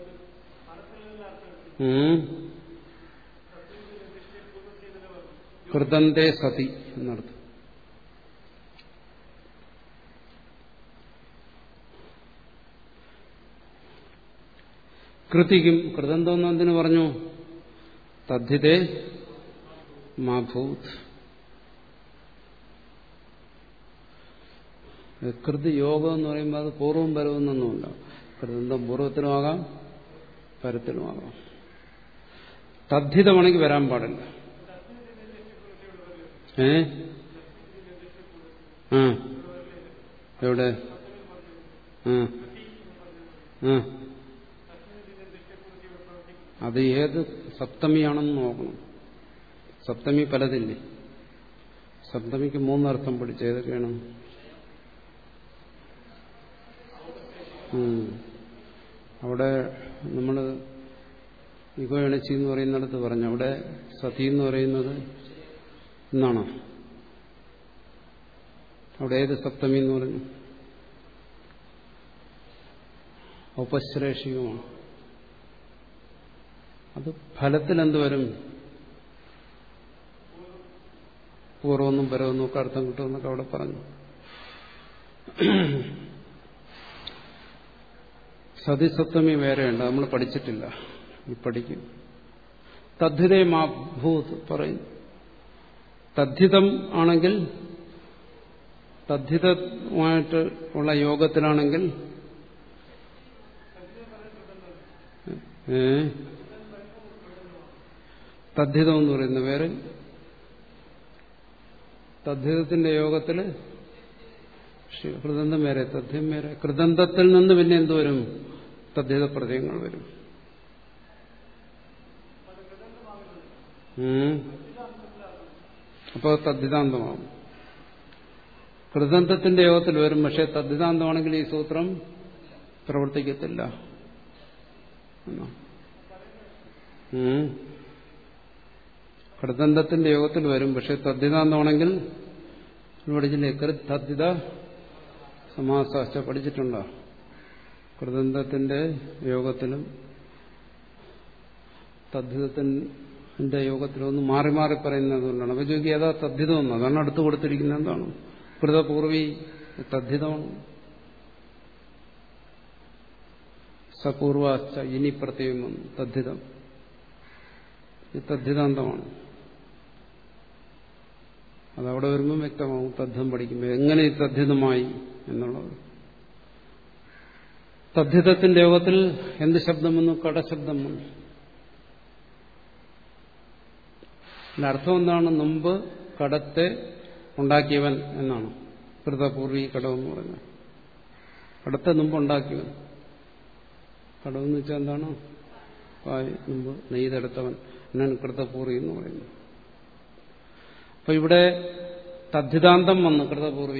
ഉം. കൃതന്തേ സതി എന്നർത്ഥം കൃതിക്കും കൃതന്തോന്ന് എന്തിനു പറഞ്ഞു തദ്ധിതേ മാഭൂത് കൃതി യോഗം എന്ന് പറയുമ്പോൾ അത് പൂർവ്വം പരവും എന്നൊന്നുമില്ല കൃതന്തം പൂർവ്വത്തിലുമാകാം പരത്തിലുമാകാം തദ്ധിതമാണെങ്കിൽ വരാൻ പാടില്ല ഏ ആ എവിടെ ആ ആ അത് ഏത് സപ്തമിയാണെന്ന് നോക്കണം സപ്തമി പലതില്ലേ സപ്തമിക്ക് മൂന്നർത്ഥം പഠിച്ച് ഏതൊക്കെയാണ് ഉം. അവിടെ നമ്മൾ ഇഗോ എണച്ചി എന്ന് പറയുന്നിടത്ത് പറഞ്ഞു അവിടെ സതി എന്ന് പറയുന്നത് എന്നാണോ അവിടെ ഏത് സപ്തമി എന്ന് പറഞ്ഞു ഔപശ്ലേഷികമാണ് അത് ഫലത്തിൽ എന്ത് വരും പൂർവ്വമെന്നും പരവെന്നും ഒക്കെ അർത്ഥം കിട്ടുമെന്നൊക്കെ അവിടെ പറഞ്ഞു സതിസപ്തമി വേറെയുണ്ട് നമ്മൾ പഠിച്ചിട്ടില്ല ഈ പഠിക്കും തദ്ധിതേ മാഭൂത് പറയും തദ്ധിതം ആണെങ്കിൽ തദ്ധിതമായിട്ട് ഉള്ള യോഗത്തിലാണെങ്കിൽ ഏ തദ്ധിതം എന്ന് പറയുന്ന വേറെ തദ്ധിതത്തിന്റെ യോഗത്തില് കൃതന്തം വേറെ തദ്ധ്യം വേറെ കൃതന്തത്തിൽ നിന്ന് പിന്നെ എന്ത് വരും തദ്ധിത പ്രത്യയങ്ങൾ വരും അപ്പോൾ തദ്ധിതാന്തമാവും കൃതന്തത്തിന്റെ യോഗത്തിൽ വരും പക്ഷെ തദ്ധിതാന്തമാണെങ്കിൽ ഈ സൂത്രം പ്രവർത്തിക്കത്തില്ല എന്നാ. ഉം. കൃതന്തത്തിന്റെ യോഗത്തിൽ വരും പക്ഷെ തദ്ധിതാന്തമാണെങ്കിൽ പഠിച്ചില്ലേ കൃത് തദ്ധിത സമാസാശ്ച പഠിച്ചിട്ടുണ്ടോ കൃതന്തത്തിന്റെ യോഗത്തിലും തദ്ധിതത്തിന്റെ യോഗത്തിലും ഒന്ന് മാറി മാറി പറയുന്നതുകൊണ്ടാണ് അപ്പൊ ചോദിക്കുക ഏതാ തദ്ധിതം എന്ന് അതാണ് അടുത്ത് കൊടുത്തിരിക്കുന്നത് എന്താണ് കൃതപൂർവി തദ്ധിതമാണ് സപൂർവാശ്ച ഇനി പ്രത്യേകം വന്നു തദ്ധിതം ഇത് തദ്ധിതാന്തമാണ് അതവിടെ വരുമ്പോൾ വ്യക്തമാവും തദ്ധിതം പഠിക്കുമ്പോൾ എങ്ങനെ ഈ തദ്ധിതമായി എന്നുള്ളത് തദ്ധിതത്തിന്റെ യോഗത്തിൽ എന്ത് ശബ്ദം വന്നു കടശബ്ദം വന്നു അതിന്റെ അർത്ഥം എന്താണ് മുമ്പ് കടത്തെ ഉണ്ടാക്കിയവൻ എന്നാണ് കൃതപൂർവി കടമെന്ന് പറയുന്നത് കടത്തെ മുമ്പ് ഉണ്ടാക്കിയവൻ കടമെന്ന് വെച്ചാൽ എന്താണ് പായ് മുമ്പ് നെയ്തെടുത്തവൻ എന്നാണ് കൃതപൂർവി എന്ന് പറയുന്നത് അപ്പൊ ഇവിടെ തദ്ധിതാന്തം വന്നു കൃതപൂർവി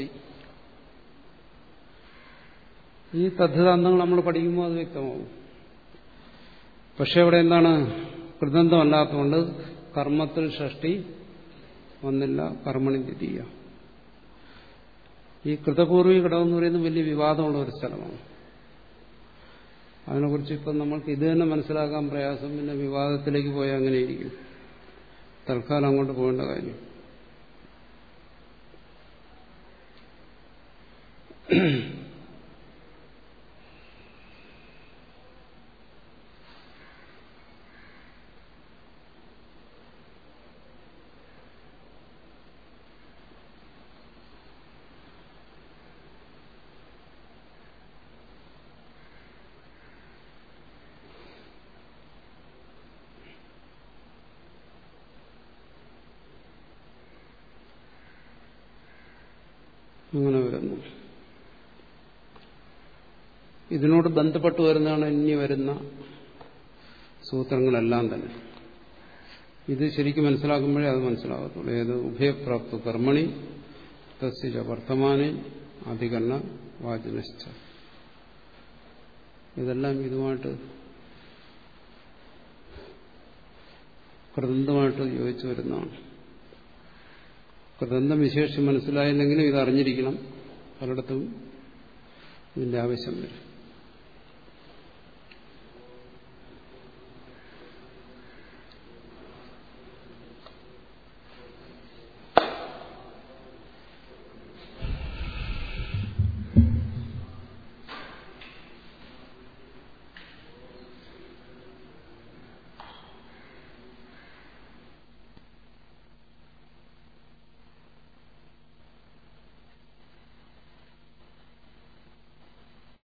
ഈ തദ്ധിതാന്തങ്ങൾ നമ്മൾ പഠിക്കുമ്പോൾ അത് വ്യക്തമാവും പക്ഷെ അവിടെ എന്താണ് കൃതന്തമല്ലാത്തതുകൊണ്ട് കർമ്മത്തിൽ ഷഷ്ടി വന്നില്ല കർമ്മണി ദ്വിതീയ ഈ കൃതപൂർവി ഘടകം എന്ന് പറയുന്നത് വലിയ വിവാദമുള്ള ഒരു സ്ഥലമാണ് അതിനെക്കുറിച്ച് ഇപ്പം നമ്മൾക്ക് ഇത് തന്നെ മനസ്സിലാക്കാൻ പ്രയാസം പിന്നെ വിവാദത്തിലേക്ക് പോയാൽ അങ്ങനെയിരിക്കും തൽക്കാലം അങ്ങോട്ട് പോകേണ്ട കാര്യം അങ്ങനെ വരുന്നു ഇതിനോട് ബന്ധപ്പെട്ട് വരുന്നതാണ് ഇനി വരുന്ന സൂത്രങ്ങളെല്ലാം തന്നെ ഇത് ശരിക്കും മനസ്സിലാക്കുമ്പോഴേ അത് മനസ്സിലാകത്തുള്ളൂ ഏത് ഉഭയപ്രാപ്ത കർമ്മണി തസ്യ വർത്തമാനെ അധികരണ വാചനശ്ച ഇതെല്ലാം ഇതുമായിട്ട് കൃതന്തമായിട്ട് യോജിച്ചു വരുന്നതാണ് കൃതന്തം വിശേഷം മനസ്സിലായില്ലെങ്കിലും ഇത് അറിഞ്ഞിരിക്കണം പലയിടത്തും ഇതിന്റെ ആവശ്യം വരും